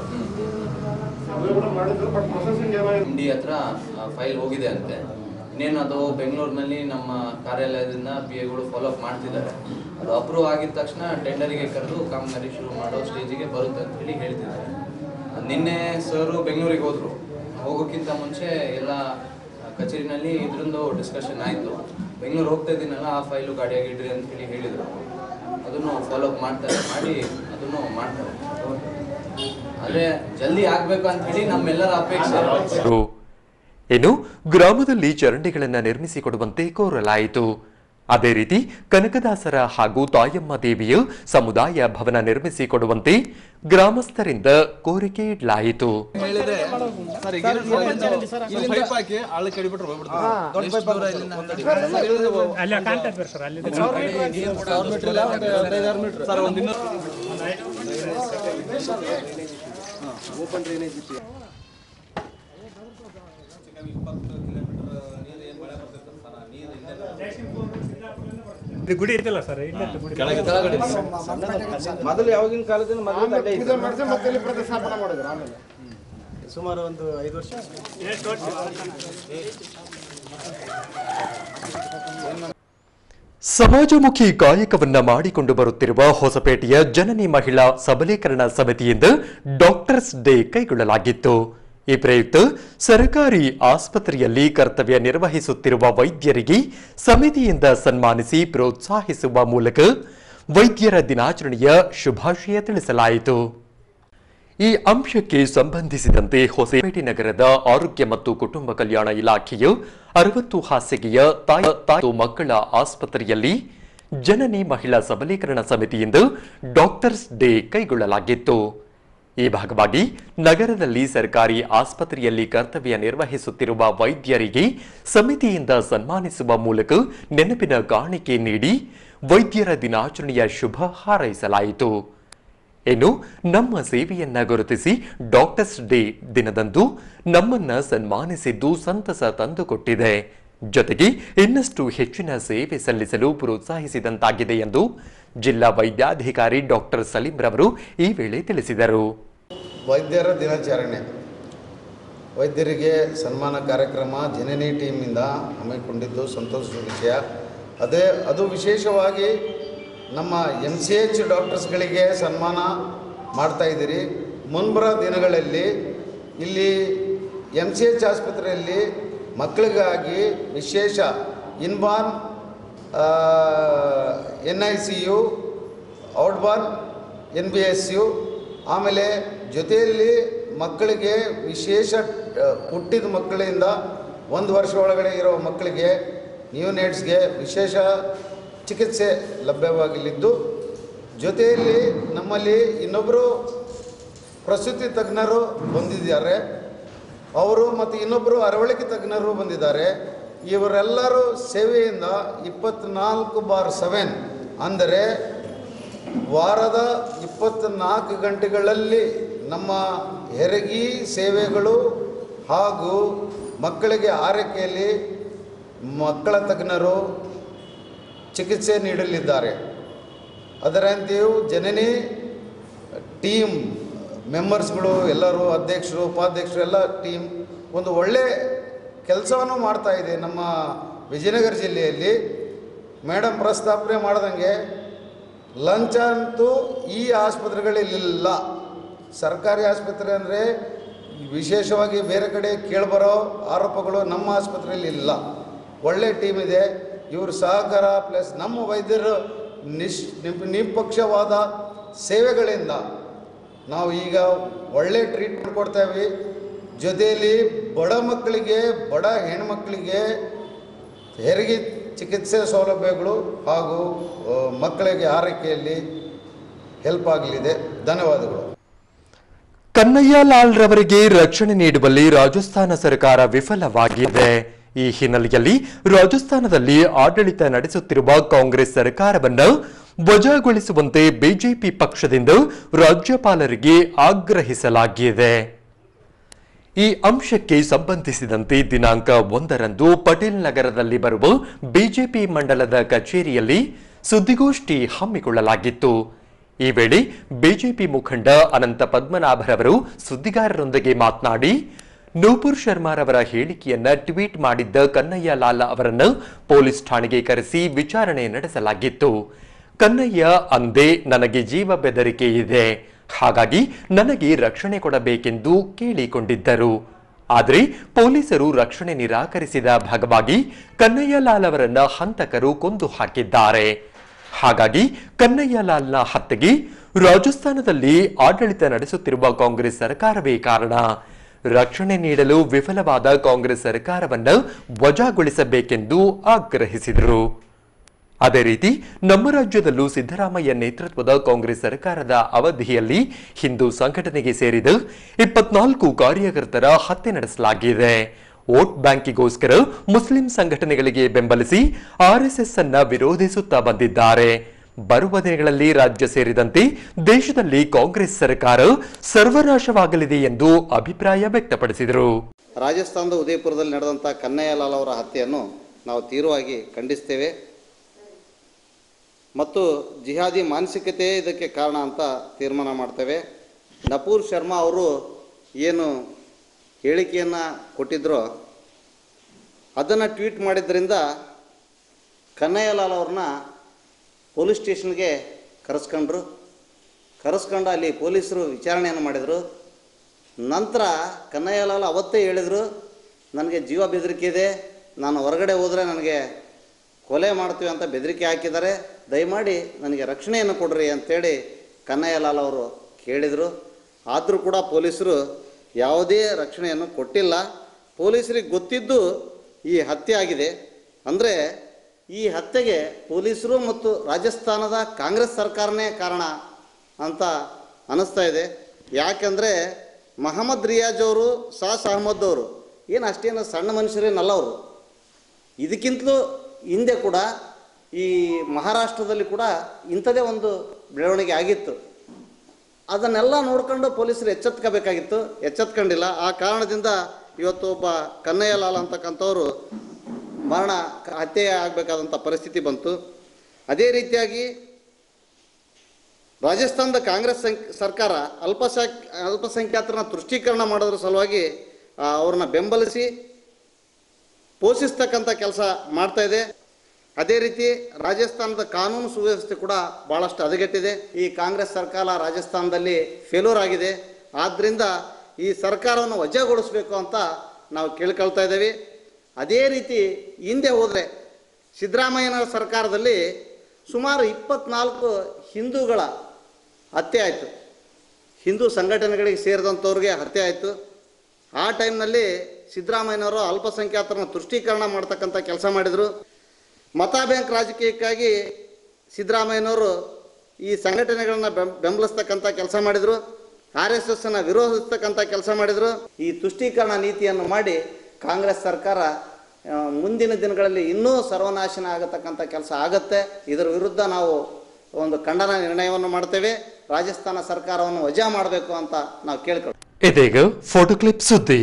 ಇಂಡಿ ಹತ್ರ ಫೈಲ್ ಹೋಗಿದೆ ಅಂತೆ ಇನ್ನೇನು ಅದು ಬೆಂಗಳೂರಿನಲ್ಲಿ ನಮ್ಮ ಕಾರ್ಯಾಲಯದಿಂದ ಪಿ ಎಗಳು ಫಾಲೋ ಅಪ್ ಮಾಡ್ತಿದ್ದಾರೆ ಅದು ಅಪ್ರೂವ್ ಆಗಿದ ತಕ್ಷಣ ಟೆಂಡರಿಗೆ ಕರೆದು ಕಾಮಗಾರಿ ಶುರು ಮಾಡೋ ಸ್ಟೇಜಿಗೆ ಬರುತ್ತೆ ಅಂತ ಹೇಳಿ ಹೇಳ್ತಿದ್ದಾರೆ ನಿನ್ನೆ ಸರು ಬೆಂಗಳೂರಿಗೆ ಹೋದ್ರು ಹೋಗೋಕ್ಕಿಂತ ಮುಂಚೆ ಎಲ್ಲ ಕಚೇರಿನಲ್ಲಿ ಇದ್ರದ್ದು ಡಿಸ್ಕಷನ್ ಆಯಿತು ಬೆಂಗಳೂರು ಹೋಗ್ತಾ ಇದ್ದೀನಲ್ಲ ಆ ಫೈಲು ಗಾಡಿಯಾಗಿ ಇಡ್ರಿ ಅಂತ ಹೇಳಿ ಹೇಳಿದರು ಅದನ್ನು ಫಾಲೋ ಅಪ್ ಮಾಡ್ತಾರೆ ಮಾಡಿ ಅದನ್ನು ಮಾಡ್ತಾರೆ ಆದರೆ ಜಲ್ದಿ ಆಗಬೇಕು ಅಂತ ಹೇಳಿ ನಮ್ಮೆಲ್ಲರ ಅಪೇಕ್ಷೆ ರು. ಇನ್ನು ಗ್ರಾಮದಲ್ಲಿ ಚರಂಡಿಗಳನ್ನು ನಿರ್ಮಿಸಿಕೊಡುವಂತೆ ಕೋರಲಾಯಿತು ಅದೇ ರೀತಿ ಕನಕದಾಸರ ಹಾಗೂ ತಾಯಮ್ಮ ದೇವಿಯ ಸಮುದಾಯ ಭವನ ನಿರ್ಮಿಸಿಕೊಡುವಂತೆ ಗ್ರಾಮಸ್ಥರಿಂದ ಕೋರಿಕೆ ಇಡಲಾಯಿತು ಹೇಳಿದ್ರೆ ಸರ್ ಈಗ ಪೈಪ್ ಹಾಕಿ ಆಳ ಕಡಿಬಿಟ್ರೆ ಹೋಗ್ಬಿಡ್ತಾರೆ ಎಷ್ಟು ದೂರ ಇಲ್ಲಿಂದ ಅಲ್ಲಿ ಕಾಂಟ್ಯಾಕ್ಟ್ ಸರ್ ಅಲ್ಲಿ ಸಾವಿರ ಮೀಟರ್ ಇಲ್ಲ ಒಂದು ಹದಿನೈದು ಮೀಟರ್ ಸರ್ ಒಂದು ಇನ್ನೂರು ಓಪನ್ ಡ್ರೈನೇಜ್ ಇತ್ತು ಗುಡಿ ಇರ್ತಲ್ಲ ಸರ್ ಇಲ್ಲ ಗುಡಿ ಮೊದಲು ಯಾವಾಗಿನ ಕಾಲದಿಂದ ಮೊದಲು ಅಡ್ಡೆ ಇತ್ತು. ಮತ್ತೆ ಇಲ್ಲಿ ಪ್ರತಿಷ್ಠಾಪನೆ ಮಾಡಿದ್ರು ಆಮೇಲೆ ಸುಮಾರು ಒಂದು ಐದು ವರ್ಷ ಸಮಾಜಮುಖಿ ಕಾಯಕವನ್ನ ಮಾಡಿಕೊಂಡು ಬರುತ್ತಿರುವ ಹೊಸಪೇಟೆಯ ಜನನಿ ಮಹಿಳಾ ಸಬಲೀಕರಣ ಸಮಿತಿಯಿಂದ ಡಾಕ್ಟರ್ಸ್ ಡೇ ಕೈಗೊಳ್ಳಲಾಗಿತ್ತು ಈ ಪ್ರಯುಕ್ತ ಸರ್ಕಾರಿ ಆಸ್ಪತ್ರೆಯಲ್ಲಿ ಕರ್ತವ್ಯ ನಿರ್ವಹಿಸುತ್ತಿರುವ ವೈದ್ಯರಿಗೆ ಸಮಿತಿಯಿಂದ ಸನ್ಮಾನಿಸಿ ಪ್ರೋತ್ಸಾಹಿಸುವ ಮೂಲಕ ವೈದ್ಯರ ದಿನಾಚರಣೆಯ ಶುಭಾಶಯ ತಿಳಿಸಲಾಯಿತು ಈ ಅಂಶಕ್ಕೆ ಸಂಬಂಧಿಸಿದಂತೆ ಹೊಸಪೇಟೆ ನಗರದ ಆರೋಗ್ಯ ಮತ್ತು ಕುಟುಂಬ ಕಲ್ಯಾಣ ಇಲಾಖೆಯು ಅರವತ್ತು ಹಾಸಿಗೆಯ ತಾಯಿ ತಾಯಿ ಮಕ್ಕಳ ಆಸ್ಪತ್ರೆಯಲ್ಲಿ ಜನನಿ ಮಹಿಳಾ ಸಬಲೀಕರಣ ಸಮಿತಿಯಿಂದ ಡಾಕ್ಟರ್ಸ್ ಡೇ ಕೈಗೊಳ್ಳಲಾಗಿತ್ತು ಈ ಭಾಗವಾಗಿ ನಗರದಲ್ಲಿ ಸರ್ಕಾರಿ ಆಸ್ಪತ್ರೆಯಲ್ಲಿ ಕರ್ತವ್ಯ ನಿರ್ವಹಿಸುತ್ತಿರುವ ವೈದ್ಯರಿಗೆ ಸಮಿತಿಯಿಂದ ಸನ್ಮಾನಿಸುವ ಮೂಲಕ ನೆನಪಿನ ಕಾಣಿಕೆ ನೀಡಿ ವೈದ್ಯರ ದಿನಾಚರಣೆಯ ಶುಭ ಹಾರೈಸಲಾಯಿತು ಇನ್ನು ನಮ್ಮ ಸೇವೆಯನ್ನ ಗುರುತಿಸಿ ಡಾಕ್ಟರ್ಸ್ ಡೇ ದಿನದಂದು ನಮ್ಮನ್ನ ಸನ್ಮಾನಿಸಿದ್ದು ಸಂತಸ ತಂದುಕೊಟ್ಟಿದೆ ಜೊತೆಗೆ ಇನ್ನಷ್ಟು ಹೆಚ್ಚಿನ ಸೇವೆ ಸಲ್ಲಿಸಲು ಪ್ರೋತ್ಸಾಹಿಸಿದಂತಾಗಿದೆ ಎಂದು ಜಿಲ್ಲಾ ವೈದ್ಯಾಧಿಕಾರಿ ಡಾಕ್ಟರ್ ಸಲೀಂ ರವರು ಈ ವೇಳೆ ತಿಳಿಸಿದರು ವೈದ್ಯರ ದಿನಾಚರಣೆ ವೈದ್ಯರಿಗೆ ಸನ್ಮಾನ ಕಾರ್ಯಕ್ರಮ ಜನನಿ ಟೀಮ್ನಿಂದ ಹಮ್ಮಿಕೊಂಡಿದ್ದು ಸಂತೋಷದ ವಿಷಯ ಅದೇ ಅದು ವಿಶೇಷವಾಗಿ ನಮ್ಮ ಎಮ್ ಸಿ ಎಚ್ ಡಾಕ್ಟರ್ಸ್ಗಳಿಗೆ ಸನ್ಮಾನ ಮಾಡ್ತಾ ಇದ್ದೀರಿ ಮುಂಬರ ದಿನಗಳಲ್ಲಿ ಇಲ್ಲಿ ಎಮ್ ಸಿ ಎಚ್ ಆಸ್ಪತ್ರೆಯಲ್ಲಿ ಮಕ್ಕಳಿಗಾಗಿ ವಿಶೇಷ inborn N I C U outborn N B S U ಆಮೇಲೆ ಜೊತೆಯಲ್ಲಿ ಮಕ್ಕಳಿಗೆ ವಿಶೇಷ ಆ, ಹುಟ್ಟಿದ ಮಕ್ಕಳಿಂದ ಒಂದು ವರ್ಷ ಒಳಗಡೆ ಇರೋ ಮಕ್ಕಳಿಗೆ ನ್ಯೂನೇಟ್ಸ್ಗೆ ವಿಶೇಷ ಚಿಕಿತ್ಸೆ ಲಭ್ಯವಾಗಿಲಿದ್ದು ಜೊತೆಯಲ್ಲಿ ನಮ್ಮಲ್ಲಿ ಇನ್ನೊಬ್ಬರು ಪ್ರಸೂತಿ ತಜ್ಞರು ಬಂದಿದ್ದಾರೆ ಅವರು ಮತ್ತು ಇನ್ನೊಬ್ಬರು ಅರವಳಿಕೆ ತಜ್ಞರು ಬಂದಿದ್ದಾರೆ ಇವರೆಲ್ಲರೂ ಸೇವೆಯಿಂದ ಇಪ್ಪತ್ನಾಲ್ಕು ಬಾರ್ ಸೆವೆನ್ ಅಂದರೆ ವಾರದ ಇಪ್ಪತ್ನಾಲ್ಕು ಗಂಟೆಗಳಲ್ಲಿ ನಮ್ಮ ಹೆರಿಗೆ ಸೇವೆಗಳು ಹಾಗೂ ಮಕ್ಕಳಿಗೆ ಆರೈಕೆಯಲ್ಲಿ ಮಕ್ಕಳ ತಜ್ಞರು ಚಿಕಿತ್ಸೆ ನೀಡಲಿದ್ದಾರೆ ಅದರಂತೆಯೂ ಜನನಿ ಟೀಮ್ ಮೆಂಬರ್ಸ್ಗಳು ಎಲ್ಲರೂ ಅಧ್ಯಕ್ಷರು ಉಪಾಧ್ಯಕ್ಷರು ಎಲ್ಲ ಟೀಮ್ ಒಂದು ಒಳ್ಳೆ ಕೆಲಸವನ್ನು ಮಾಡ್ತಾ ಇದೆ ನಮ್ಮ ವಿಜಯನಗರ ಜಿಲ್ಲೆಯಲ್ಲಿ ಮೇಡಮ್ ಪ್ರಸ್ತಾಪನೆ ಮಾಡ್ದಂಗೆ ಲಂಚ ಅಂತೂ ಈ ಆಸ್ಪತ್ರೆಗಳಲ್ಲಿಲ್ಲ ಸರ್ಕಾರಿ ಆಸ್ಪತ್ರೆ ಅಂದರೆ ವಿಶೇಷವಾಗಿ ಬೇರೆ ಕಡೆ ಕೇಳಿಬರೋ ಆರೋಪಗಳು ನಮ್ಮ ಆಸ್ಪತ್ರೆಯಲ್ಲಿ ಇಲ್ಲ ಒಳ್ಳೆ ಟೀಮ್ ಇದೆ ಇವ್ರ ಸಹಕಾರ ಪ್ಲಸ್ ನಮ್ಮ ವೈದ್ಯರು ನಿಶ್ ನಿಪ್- ನಿಷ್ಪಕ್ಷವಾದ ಸೇವೆಗಳಿಂದ ನಾವು ಈಗ ಒಳ್ಳೆ ಟ್ರೀಟ್ಮೆಂಟ್ ಕೊಡ್ತೇವೆ ಜೊತೆಯಲ್ಲಿ ಬಡ ಮಕ್ಕಳಿಗೆ ಬಡ ಹೆಣ್ಮಕ್ಳಿಗೆ ಹೆರಿಗೆ ಚಿಕಿತ್ಸೆ ಸೌಲಭ್ಯಗಳು ಹಾಗೂ ಆ, ಮಕ್ಕಳಿಗೆ ಆರೈಕೆಯಲ್ಲಿ ಹೆಲ್ಪ್ ಆಗಲಿದೆ ಧನ್ಯವಾದಗಳು ಕನ್ನಯ್ಯ ಲಾಲ್ ರವರಿಗೆ ರಕ್ಷಣೆ ನೀಡುವಲ್ಲಿ ರಾಜಸ್ಥಾನ ಸರ್ಕಾರ ವಿಫಲವಾಗಿದೆ ಈ ಹಿನ್ನೆಲೆಯಲ್ಲಿ ರಾಜಸ್ಥಾನದಲ್ಲಿ ಆಡಳಿತ ನಡೆಸುತ್ತಿರುವ ಕಾಂಗ್ರೆಸ್ ಸರ್ಕಾರವನ್ನು ವಜಾಗೊಳಿಸುವಂತೆ ಬಿಜೆಪಿ ಪಕ್ಷದಿಂದ ರಾಜ್ಯಪಾಲರಿಗೆ ಆಗ್ರಹಿಸಲಾಗಿದೆ ಈ ಅಂಶಕ್ಕೆ ಸಂಬಂಧಿಸಿದಂತೆ ದಿನಾಂಕ ಒಂದರಂದು ಪಟೇಲ್ ನಗರದಲ್ಲಿ ಬರುವ ಬಿಜೆಪಿ ಮಂಡಲದ ಕಚೇರಿಯಲ್ಲಿ ಸುದ್ದಿಗೋಷ್ಠಿ ಹಮ್ಮಿಕೊಳ್ಳಲಾಗಿತ್ತು ಈ ವೇಳೆ ಬಿಜೆಪಿ ಮುಖಂಡ ಅನಂತ ಪದ್ಮನಾಭರವರು ಸುದ್ದಿಗಾರರೊಂದಿಗೆ ಮಾತನಾಡಿ ನೂಪುರ್ ಶರ್ಮಾರವರ ಹೇಳಿಕೆಯನ್ನ ಟ್ವೀಟ್ ಮಾಡಿದ್ದ ಕನ್ನಯ್ಯ ಲಾಲ್ ಅವರನ್ನು ಪೊಲೀಸ್ ಠಾಣೆಗೆ ಕರೆಸಿ ವಿಚಾರಣೆ ನಡೆಸಲಾಗಿತ್ತು ಕನ್ನಯ್ಯ ಅಂದೇ ನನಗೆ ಜೀವ ಬೆದರಿಕೆ ಇದೆ ಹಾಗಾಗಿ ನನಗೆ ರಕ್ಷಣೆ ಕೊಡಬೇಕೆಂದು ಕೇಳಿಕೊಂಡಿದ್ದರು ಆದರೆ ಪೊಲೀಸರು ರಕ್ಷಣೆ ನಿರಾಕರಿಸಿದ ಭಾಗವಾಗಿ ಕನ್ನಯ್ಯಲಾಲ್ ಅವರನ್ನ ಹಂತಕರು ಕೊಂದು ಹಾಕಿದ್ದಾರೆ ಹಾಗಾಗಿ ಕನ್ನಯ್ಯಲಾಲ್ನ ಹತ್ಯೆಗೆ ರಾಜಸ್ಥಾನದಲ್ಲಿ ಆಡಳಿತ ನಡೆಸುತ್ತಿರುವ ಕಾಂಗ್ರೆಸ್ ಸರ್ಕಾರವೇ ಕಾರಣ ರಕ್ಷಣೆ ನೀಡಲು ವಿಫಲವಾದ ಕಾಂಗ್ರೆಸ್ ಸರ್ಕಾರವನ್ನು ವಜಾಗೊಳಿಸಬೇಕೆಂದು ಆಗ್ರಹಿಸಿದರು ಅದೇ ರೀತಿ ನಮ್ಮ ರಾಜ್ಯದಲ್ಲೂ ಸಿದ್ದರಾಮಯ್ಯ ನೇತೃತ್ವದ ಕಾಂಗ್ರೆಸ್ ಸರ್ಕಾರದ ಅವಧಿಯಲ್ಲಿ ಹಿಂದೂ ಸಂಘಟನೆಗೆ ಸೇರಿದ ಇಪ್ಪತ್ನಾಲ್ಕು ಕಾರ್ಯಕರ್ತರ ಹತ್ಯೆ ನಡೆಸಲಾಗಿದೆ ವೋಟ್ ಬ್ಯಾಂಕಿಗೋಸ್ಕರ ಮುಸ್ಲಿಂ ಸಂಘಟನೆಗಳಿಗೆ ಬೆಂಬಲಿಸಿ ಆರ್ಎಸ್ಎಸ್ ಅನ್ನ ವಿರೋಧಿಸುತ್ತಾ ಬಂದಿದ್ದಾರೆ ಬರುವ ದಿನಗಳಲ್ಲಿ ರಾಜ್ಯ ಸೇರಿದಂತೆ ದೇಶದಲ್ಲಿ ಕಾಂಗ್ರೆಸ್ ಸರ್ಕಾರ ಸರ್ವನಾಶವಾಗಲಿದೆ ಎಂದು ಅಭಿಪ್ರಾಯ ವ್ಯಕ್ತಪಡಿಸಿದರು ರಾಜಸ್ಥಾನದ ಉದಯಪುರದಲ್ಲಿ ನಡೆದಂಥ ಕನ್ನಯ್ಯಲಾಲ್ ಅವರ ಹತ್ಯೆಯನ್ನು ನಾವು ತೀವ್ರವಾಗಿ ಖಂಡಿಸ್ತೇವೆ ಮತ್ತು ಜಿಹಾದಿ ಮಾನಸಿಕತೆಯೇ ಇದಕ್ಕೆ ಕಾರಣ ಅಂತ ತೀರ್ಮಾನ ಮಾಡ್ತೇವೆ ನಪೂರ್ ಶರ್ಮಾ ಅವರು ಏನು ಹೇಳಿಕೆಯನ್ನು ಕೊಟ್ಟಿದ್ರೋ ಅದನ್ನು ಟ್ವೀಟ್ ಮಾಡಿದ್ರಿಂದ ಕನ್ನಯ್ಯಲಾಲ್ ಅವ್ರನ್ನ ಪೊಲೀಸ್ ಸ್ಟೇಷನ್ಗೆ ಕರೆಸ್ಕೊಂಡ್ರು ಕರೆಸ್ಕೊಂಡು ಅಲ್ಲಿ ಪೊಲೀಸರು ವಿಚಾರಣೆಯನ್ನು ಮಾಡಿದರು ನಂತರ ಕನ್ನಯ್ಯಲಾಲ್ ಅವತ್ತೇ ಹೇಳಿದರು ನನಗೆ ಜೀವ ಬೆದರಿಕೆ ಇದೆ ನಾನು ಹೊರಗಡೆ ಹೋದರೆ ನನಗೆ ಕೊಲೆ ಮಾಡ್ತೀವಿ ಅಂತ ಬೆದರಿಕೆ ಹಾಕಿದ್ದಾರೆ ದಯಮಾಡಿ ನನಗೆ ರಕ್ಷಣೆಯನ್ನು ಕೊಡ್ರಿ ಅಂತೇಳಿ ಕನ್ನಯ್ಯಲಾಲ್ ಅವರು ಕೇಳಿದರು ಆದರೂ ಕೂಡ ಪೊಲೀಸರು ಯಾವುದೇ ರಕ್ಷಣೆಯನ್ನು ಕೊಟ್ಟಿಲ್ಲ ಪೊಲೀಸರಿಗೆ ಗೊತ್ತಿದ್ದು ಈ ಹತ್ಯೆ ಆಗಿದೆ ಅಂದರೆ ಈ ಹತ್ಯೆಗೆ ಪೊಲೀಸರು ಮತ್ತು ರಾಜಸ್ಥಾನದ ಕಾಂಗ್ರೆಸ್ ಸರ್ಕಾರನೇ ಕಾರಣ ಅಂತ ಅನ್ನಿಸ್ತಾ ಇದೆ ಯಾಕೆಂದರೆ ಮಹಮ್ಮದ್ ರಿಯಾಜ್ ಅವರು ಸಾಸ್ ಅಹಮದ್ ಅವರು ಏನು ಅಷ್ಟೇನು ಸಣ್ಣ ಮನುಷ್ಯರೇನಲ್ಲ ಅವರು ಇದಕ್ಕಿಂತಲೂ ಹಿಂದೆ ಕೂಡ ಈ ಮಹಾರಾಷ್ಟ್ರದಲ್ಲಿ ಕೂಡ ಇಂಥದೇ ಒಂದು ಬೆಳವಣಿಗೆ ಆಗಿತ್ತು ಅದನ್ನೆಲ್ಲ ನೋಡ್ಕೊಂಡು ಪೊಲೀಸರು ಎಚ್ಚೆತ್ಕೋಬೇಕಾಗಿತ್ತು ಎಚ್ಚೆತ್ಕೊಂಡಿಲ್ಲ ಆ ಕಾರಣದಿಂದ ಇವತ್ತು ಒಬ್ಬ ಕನ್ನಯ್ಯಲಾಲ್ ಅಂತಕ್ಕಂಥವ್ರು ಮರಣ ಹತ್ಯೆ ಆಗಬೇಕಾದಂಥ ಪರಿಸ್ಥಿತಿ ಬಂತು ಅದೇ ರೀತಿಯಾಗಿ ರಾಜಸ್ಥಾನದ ಕಾಂಗ್ರೆಸ್ ಸಂಕ್ ಸರ್ಕಾರ ಅಲ್ಪಸಂಖ್ಯ ಅಲ್ಪಸಂಖ್ಯಾತರನ್ನ ತುಷ್ಟೀಕರಣ ಮಾಡೋದ್ರ ಸಲುವಾಗಿ ಆ, ಅವ್ರನ್ನ ಬೆಂಬಲಿಸಿ ಪೋಷಿಸ್ತಕ್ಕಂಥ ಕೆಲಸ ಮಾಡ್ತಾ ಇದೆ ಅದೇ ರೀತಿ ರಾಜಸ್ಥಾನದ ಕಾನೂನು ಸುವ್ಯವಸ್ಥೆ ಕೂಡ ಭಾಳಷ್ಟು ಹದಗೆಟ್ಟಿದೆ ಈ ಕಾಂಗ್ರೆಸ್ ಸರ್ಕಾರ ರಾಜಸ್ಥಾನದಲ್ಲಿ ಫೇಲ್ಯೂರ್ ಆಗಿದೆ ಆದ್ದರಿಂದ ಈ ಸರ್ಕಾರವನ್ನು ವಜಾಗೊಳಿಸಬೇಕು ಅಂತ ನಾವು ಕೇಳ್ಕೊಳ್ತಾ ಇದ್ದೇವೆ ಅದೇ ರೀತಿ ಹಿಂದೆ ಹೋದರೆ ಸಿದ್ದರಾಮಯ್ಯನ ಸರ್ಕಾರದಲ್ಲಿ ಸುಮಾರು ಇಪ್ಪತ್ನಾಲ್ಕು ಹಿಂದೂಗಳ ಹತ್ಯೆ ಆಯಿತು ಹಿಂದೂ ಸಂಘಟನೆಗಳಿಗೆ ಸೇರಿದಂಥವ್ರಿಗೆ ಹತ್ಯೆ ಆಯಿತು ಆ ಟೈಮ್ನಲ್ಲಿ ಸಿದ್ದರಾಮಯ್ಯನವರು ಅಲ್ಪಸಂಖ್ಯಾತರನ್ನ ತುಷ್ಟೀಕರಣ ಮಾಡ್ತಕ್ಕಂಥ ಕೆಲಸ ಮಾಡಿದರು ಮತ ಬ್ಯಾಂಕ್ ರಾಜಕೀಯಕ್ಕಾಗಿ ಸಿದ್ದರಾಮಯ್ಯನವರು ಈ ಸಂಘಟನೆಗಳನ್ನ ಬೆಂ ಬೆಂಬಲಿಸ್ತಕ್ಕಂಥ ಕೆಲಸ ಮಾಡಿದರು ಆರ್ ಎಸ್ ಎಸ್ನ ವಿರೋಧಿಸ್ತಕ್ಕಂಥ ಕೆಲಸ ಮಾಡಿದರು ಈ ತುಷ್ಟೀಕರಣ ನೀತಿಯನ್ನು ಮಾಡಿ ಕಾಂಗ್ರೆಸ್ ಸರ್ಕಾರ ಆ, ಮುಂದಿನ ದಿನಗಳಲ್ಲಿ ಇನ್ನೂ ಸರ್ವನಾಶನ ಆಗತಕ್ಕಂಥ ಕೆಲಸ ಆಗತ್ತೆ ಇದರ ವಿರುದ್ಧ ನಾವು ಒಂದು ಖಂಡನ ನಿರ್ಣಯವನ್ನು ಮಾಡ್ತೇವೆ ರಾಜಸ್ಥಾನ ಸರ್ಕಾರವನ್ನು ವಜಾ ಮಾಡಬೇಕು ಅಂತ ನಾವು ಕೇಳ್ಕೊಳ್ತೀವಿ ಇದೀಗ ಫೋಟೋ ಕ್ಲಿಪ್ ಸುದ್ದಿ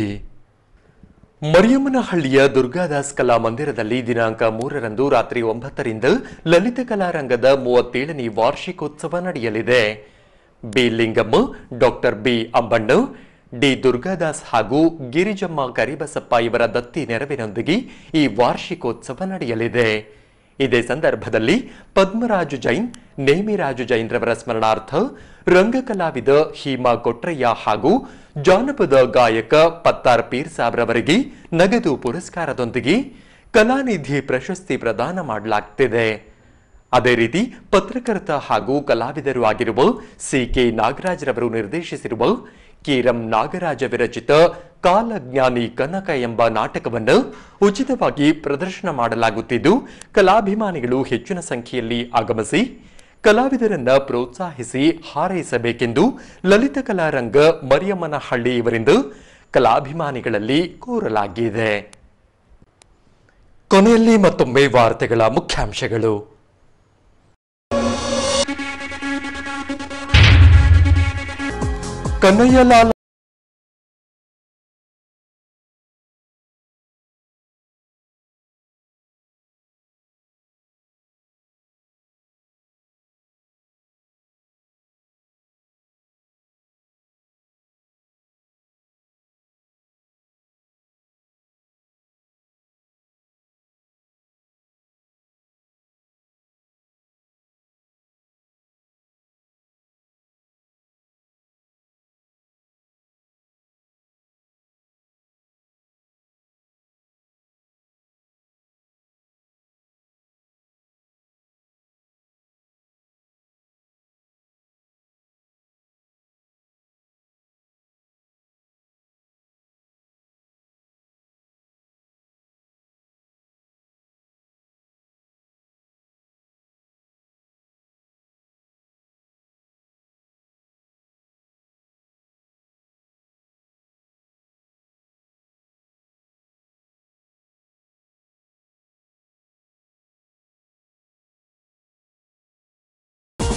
ಮರಿಯಮ್ಮನಹಳ್ಳಿಯ ದುರ್ಗಾದಾಸ್ ಕಲಾ ಮಂದಿರದಲ್ಲಿ ದಿನಾಂಕ ಮೂರರಂದು ರಾತ್ರಿ ಒಂಬತ್ತರಿಂದ ಲಲಿತ ಕಲಾರಂಗದ ಮೂವತ್ತೇಳನೇ ವಾರ್ಷಿಕೋತ್ಸವ ನಡೆಯಲಿದೆ B Lingamma doctor B Ambanna D Durgadas ಹಾಗೂ ಗಿರಿಜಮ್ಮ ಕರಿಬಸಪ್ಪ ಇವರ ದತ್ತಿ ನೆರವಿನೊಂದಿಗೆ ಈ ವಾರ್ಷಿಕೋತ್ಸವ ನಡೆಯಲಿದೆ ಇದೇ ಸಂದರ್ಭದಲ್ಲಿ ಪದ್ಮರಾಜು ಜೈನ್ ನೇಮಿರಾಜು ಜೈನ್ ರವರ ಸ್ಮರಣಾರ್ಥ ರಂಗಕಲಾವಿದ ಹೀಮಾ ಕೊಟ್ರಯ್ಯ ಹಾಗೂ ಜಾನಪದ ಗಾಯಕ ಪತ್ತಾರ್ ಪೀರ್ ಸಾಬ್ರವರಿಗೆ ನಗದು ಪುರಸ್ಕಾರದೊಂದಿಗೆ ಕಲಾನಿಧಿ ಪ್ರಶಸ್ತಿ ಪ್ರದಾನ ಮಾಡಲಾಗ್ತಿದೆ ಅದೇ ರೀತಿ ಪತ್ರಕರ್ತ ಹಾಗೂ ಕಲಾವಿದರು ಆಗಿರುವ ಸಿ ಕೆ ನಾಗರಾಜ್ರವರು ನಿರ್ದೇಶಿಸಿರುವ ಕೀರಂ ನಾಗರಾಜ ವಿರಚಿತ ಕಾಲಜ್ಞಾನಿ ಕನಕ ಎಂಬ ನಾಟಕವನ್ನು ಉಚಿತವಾಗಿ ಪ್ರದರ್ಶನ ಮಾಡಲಾಗುತ್ತಿದ್ದು ಕಲಾಭಿಮಾನಿಗಳು ಹೆಚ್ಚಿನ ಸಂಖ್ಯೆಯಲ್ಲಿ ಆಗಮಿಸಿ ಕಲಾವಿದರನ್ನ ಪ್ರೋತ್ಸಾಹಿಸಿ ಹಾರೈಸಬೇಕೆಂದು ಲಲಿತ ಕಲಾರಂಗ ಮರಿಯಮ್ಮನಹಳ್ಳಿ ಇವರಿಂದ ಕಲಾಭಿಮಾನಿಗಳಲ್ಲಿ ಕೋರಲಾಗಿದೆ ಕೊನೆಯಲ್ಲಿ ಮತ್ತೊಮ್ಮೆ ವಾರ್ತೆಗಳ ಮುಖ್ಯಾಂಶಗಳು ಕನ್ನಯ್ಯಲಾಲ್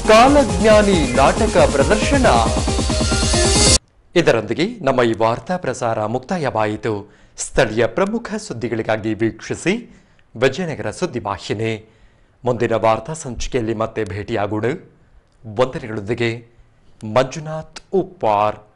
ಕಾಲಜ್ಞಾನಿ ನಾಟಕ ಪ್ರದರ್ಶನ ಇದರೊಂದಿಗೆ ನಮ್ಮ ಈ ವಾರ್ತಾ ಪ್ರಸಾರ ಮುಕ್ತಾಯವಾಯಿತು ಸ್ಥಳೀಯ ಪ್ರಮುಖ ಸುದ್ದಿಗಳಿಗಾಗಿ ವೀಕ್ಷಿಸಿ ವಿಜಯನಗರ ಸುದ್ದಿವಾಹಿನಿ ಮುಂದಿನ ವಾರ್ತಾ ಸಂಚಿಕೆಯಲ್ಲಿ ಮತ್ತೆ ಭೇಟಿಯಾಗೋಣ ವಂದನೆಗಳೊಂದಿಗೆ ಮಂಜುನಾಥ್ ಉಪ್ಪಾರ್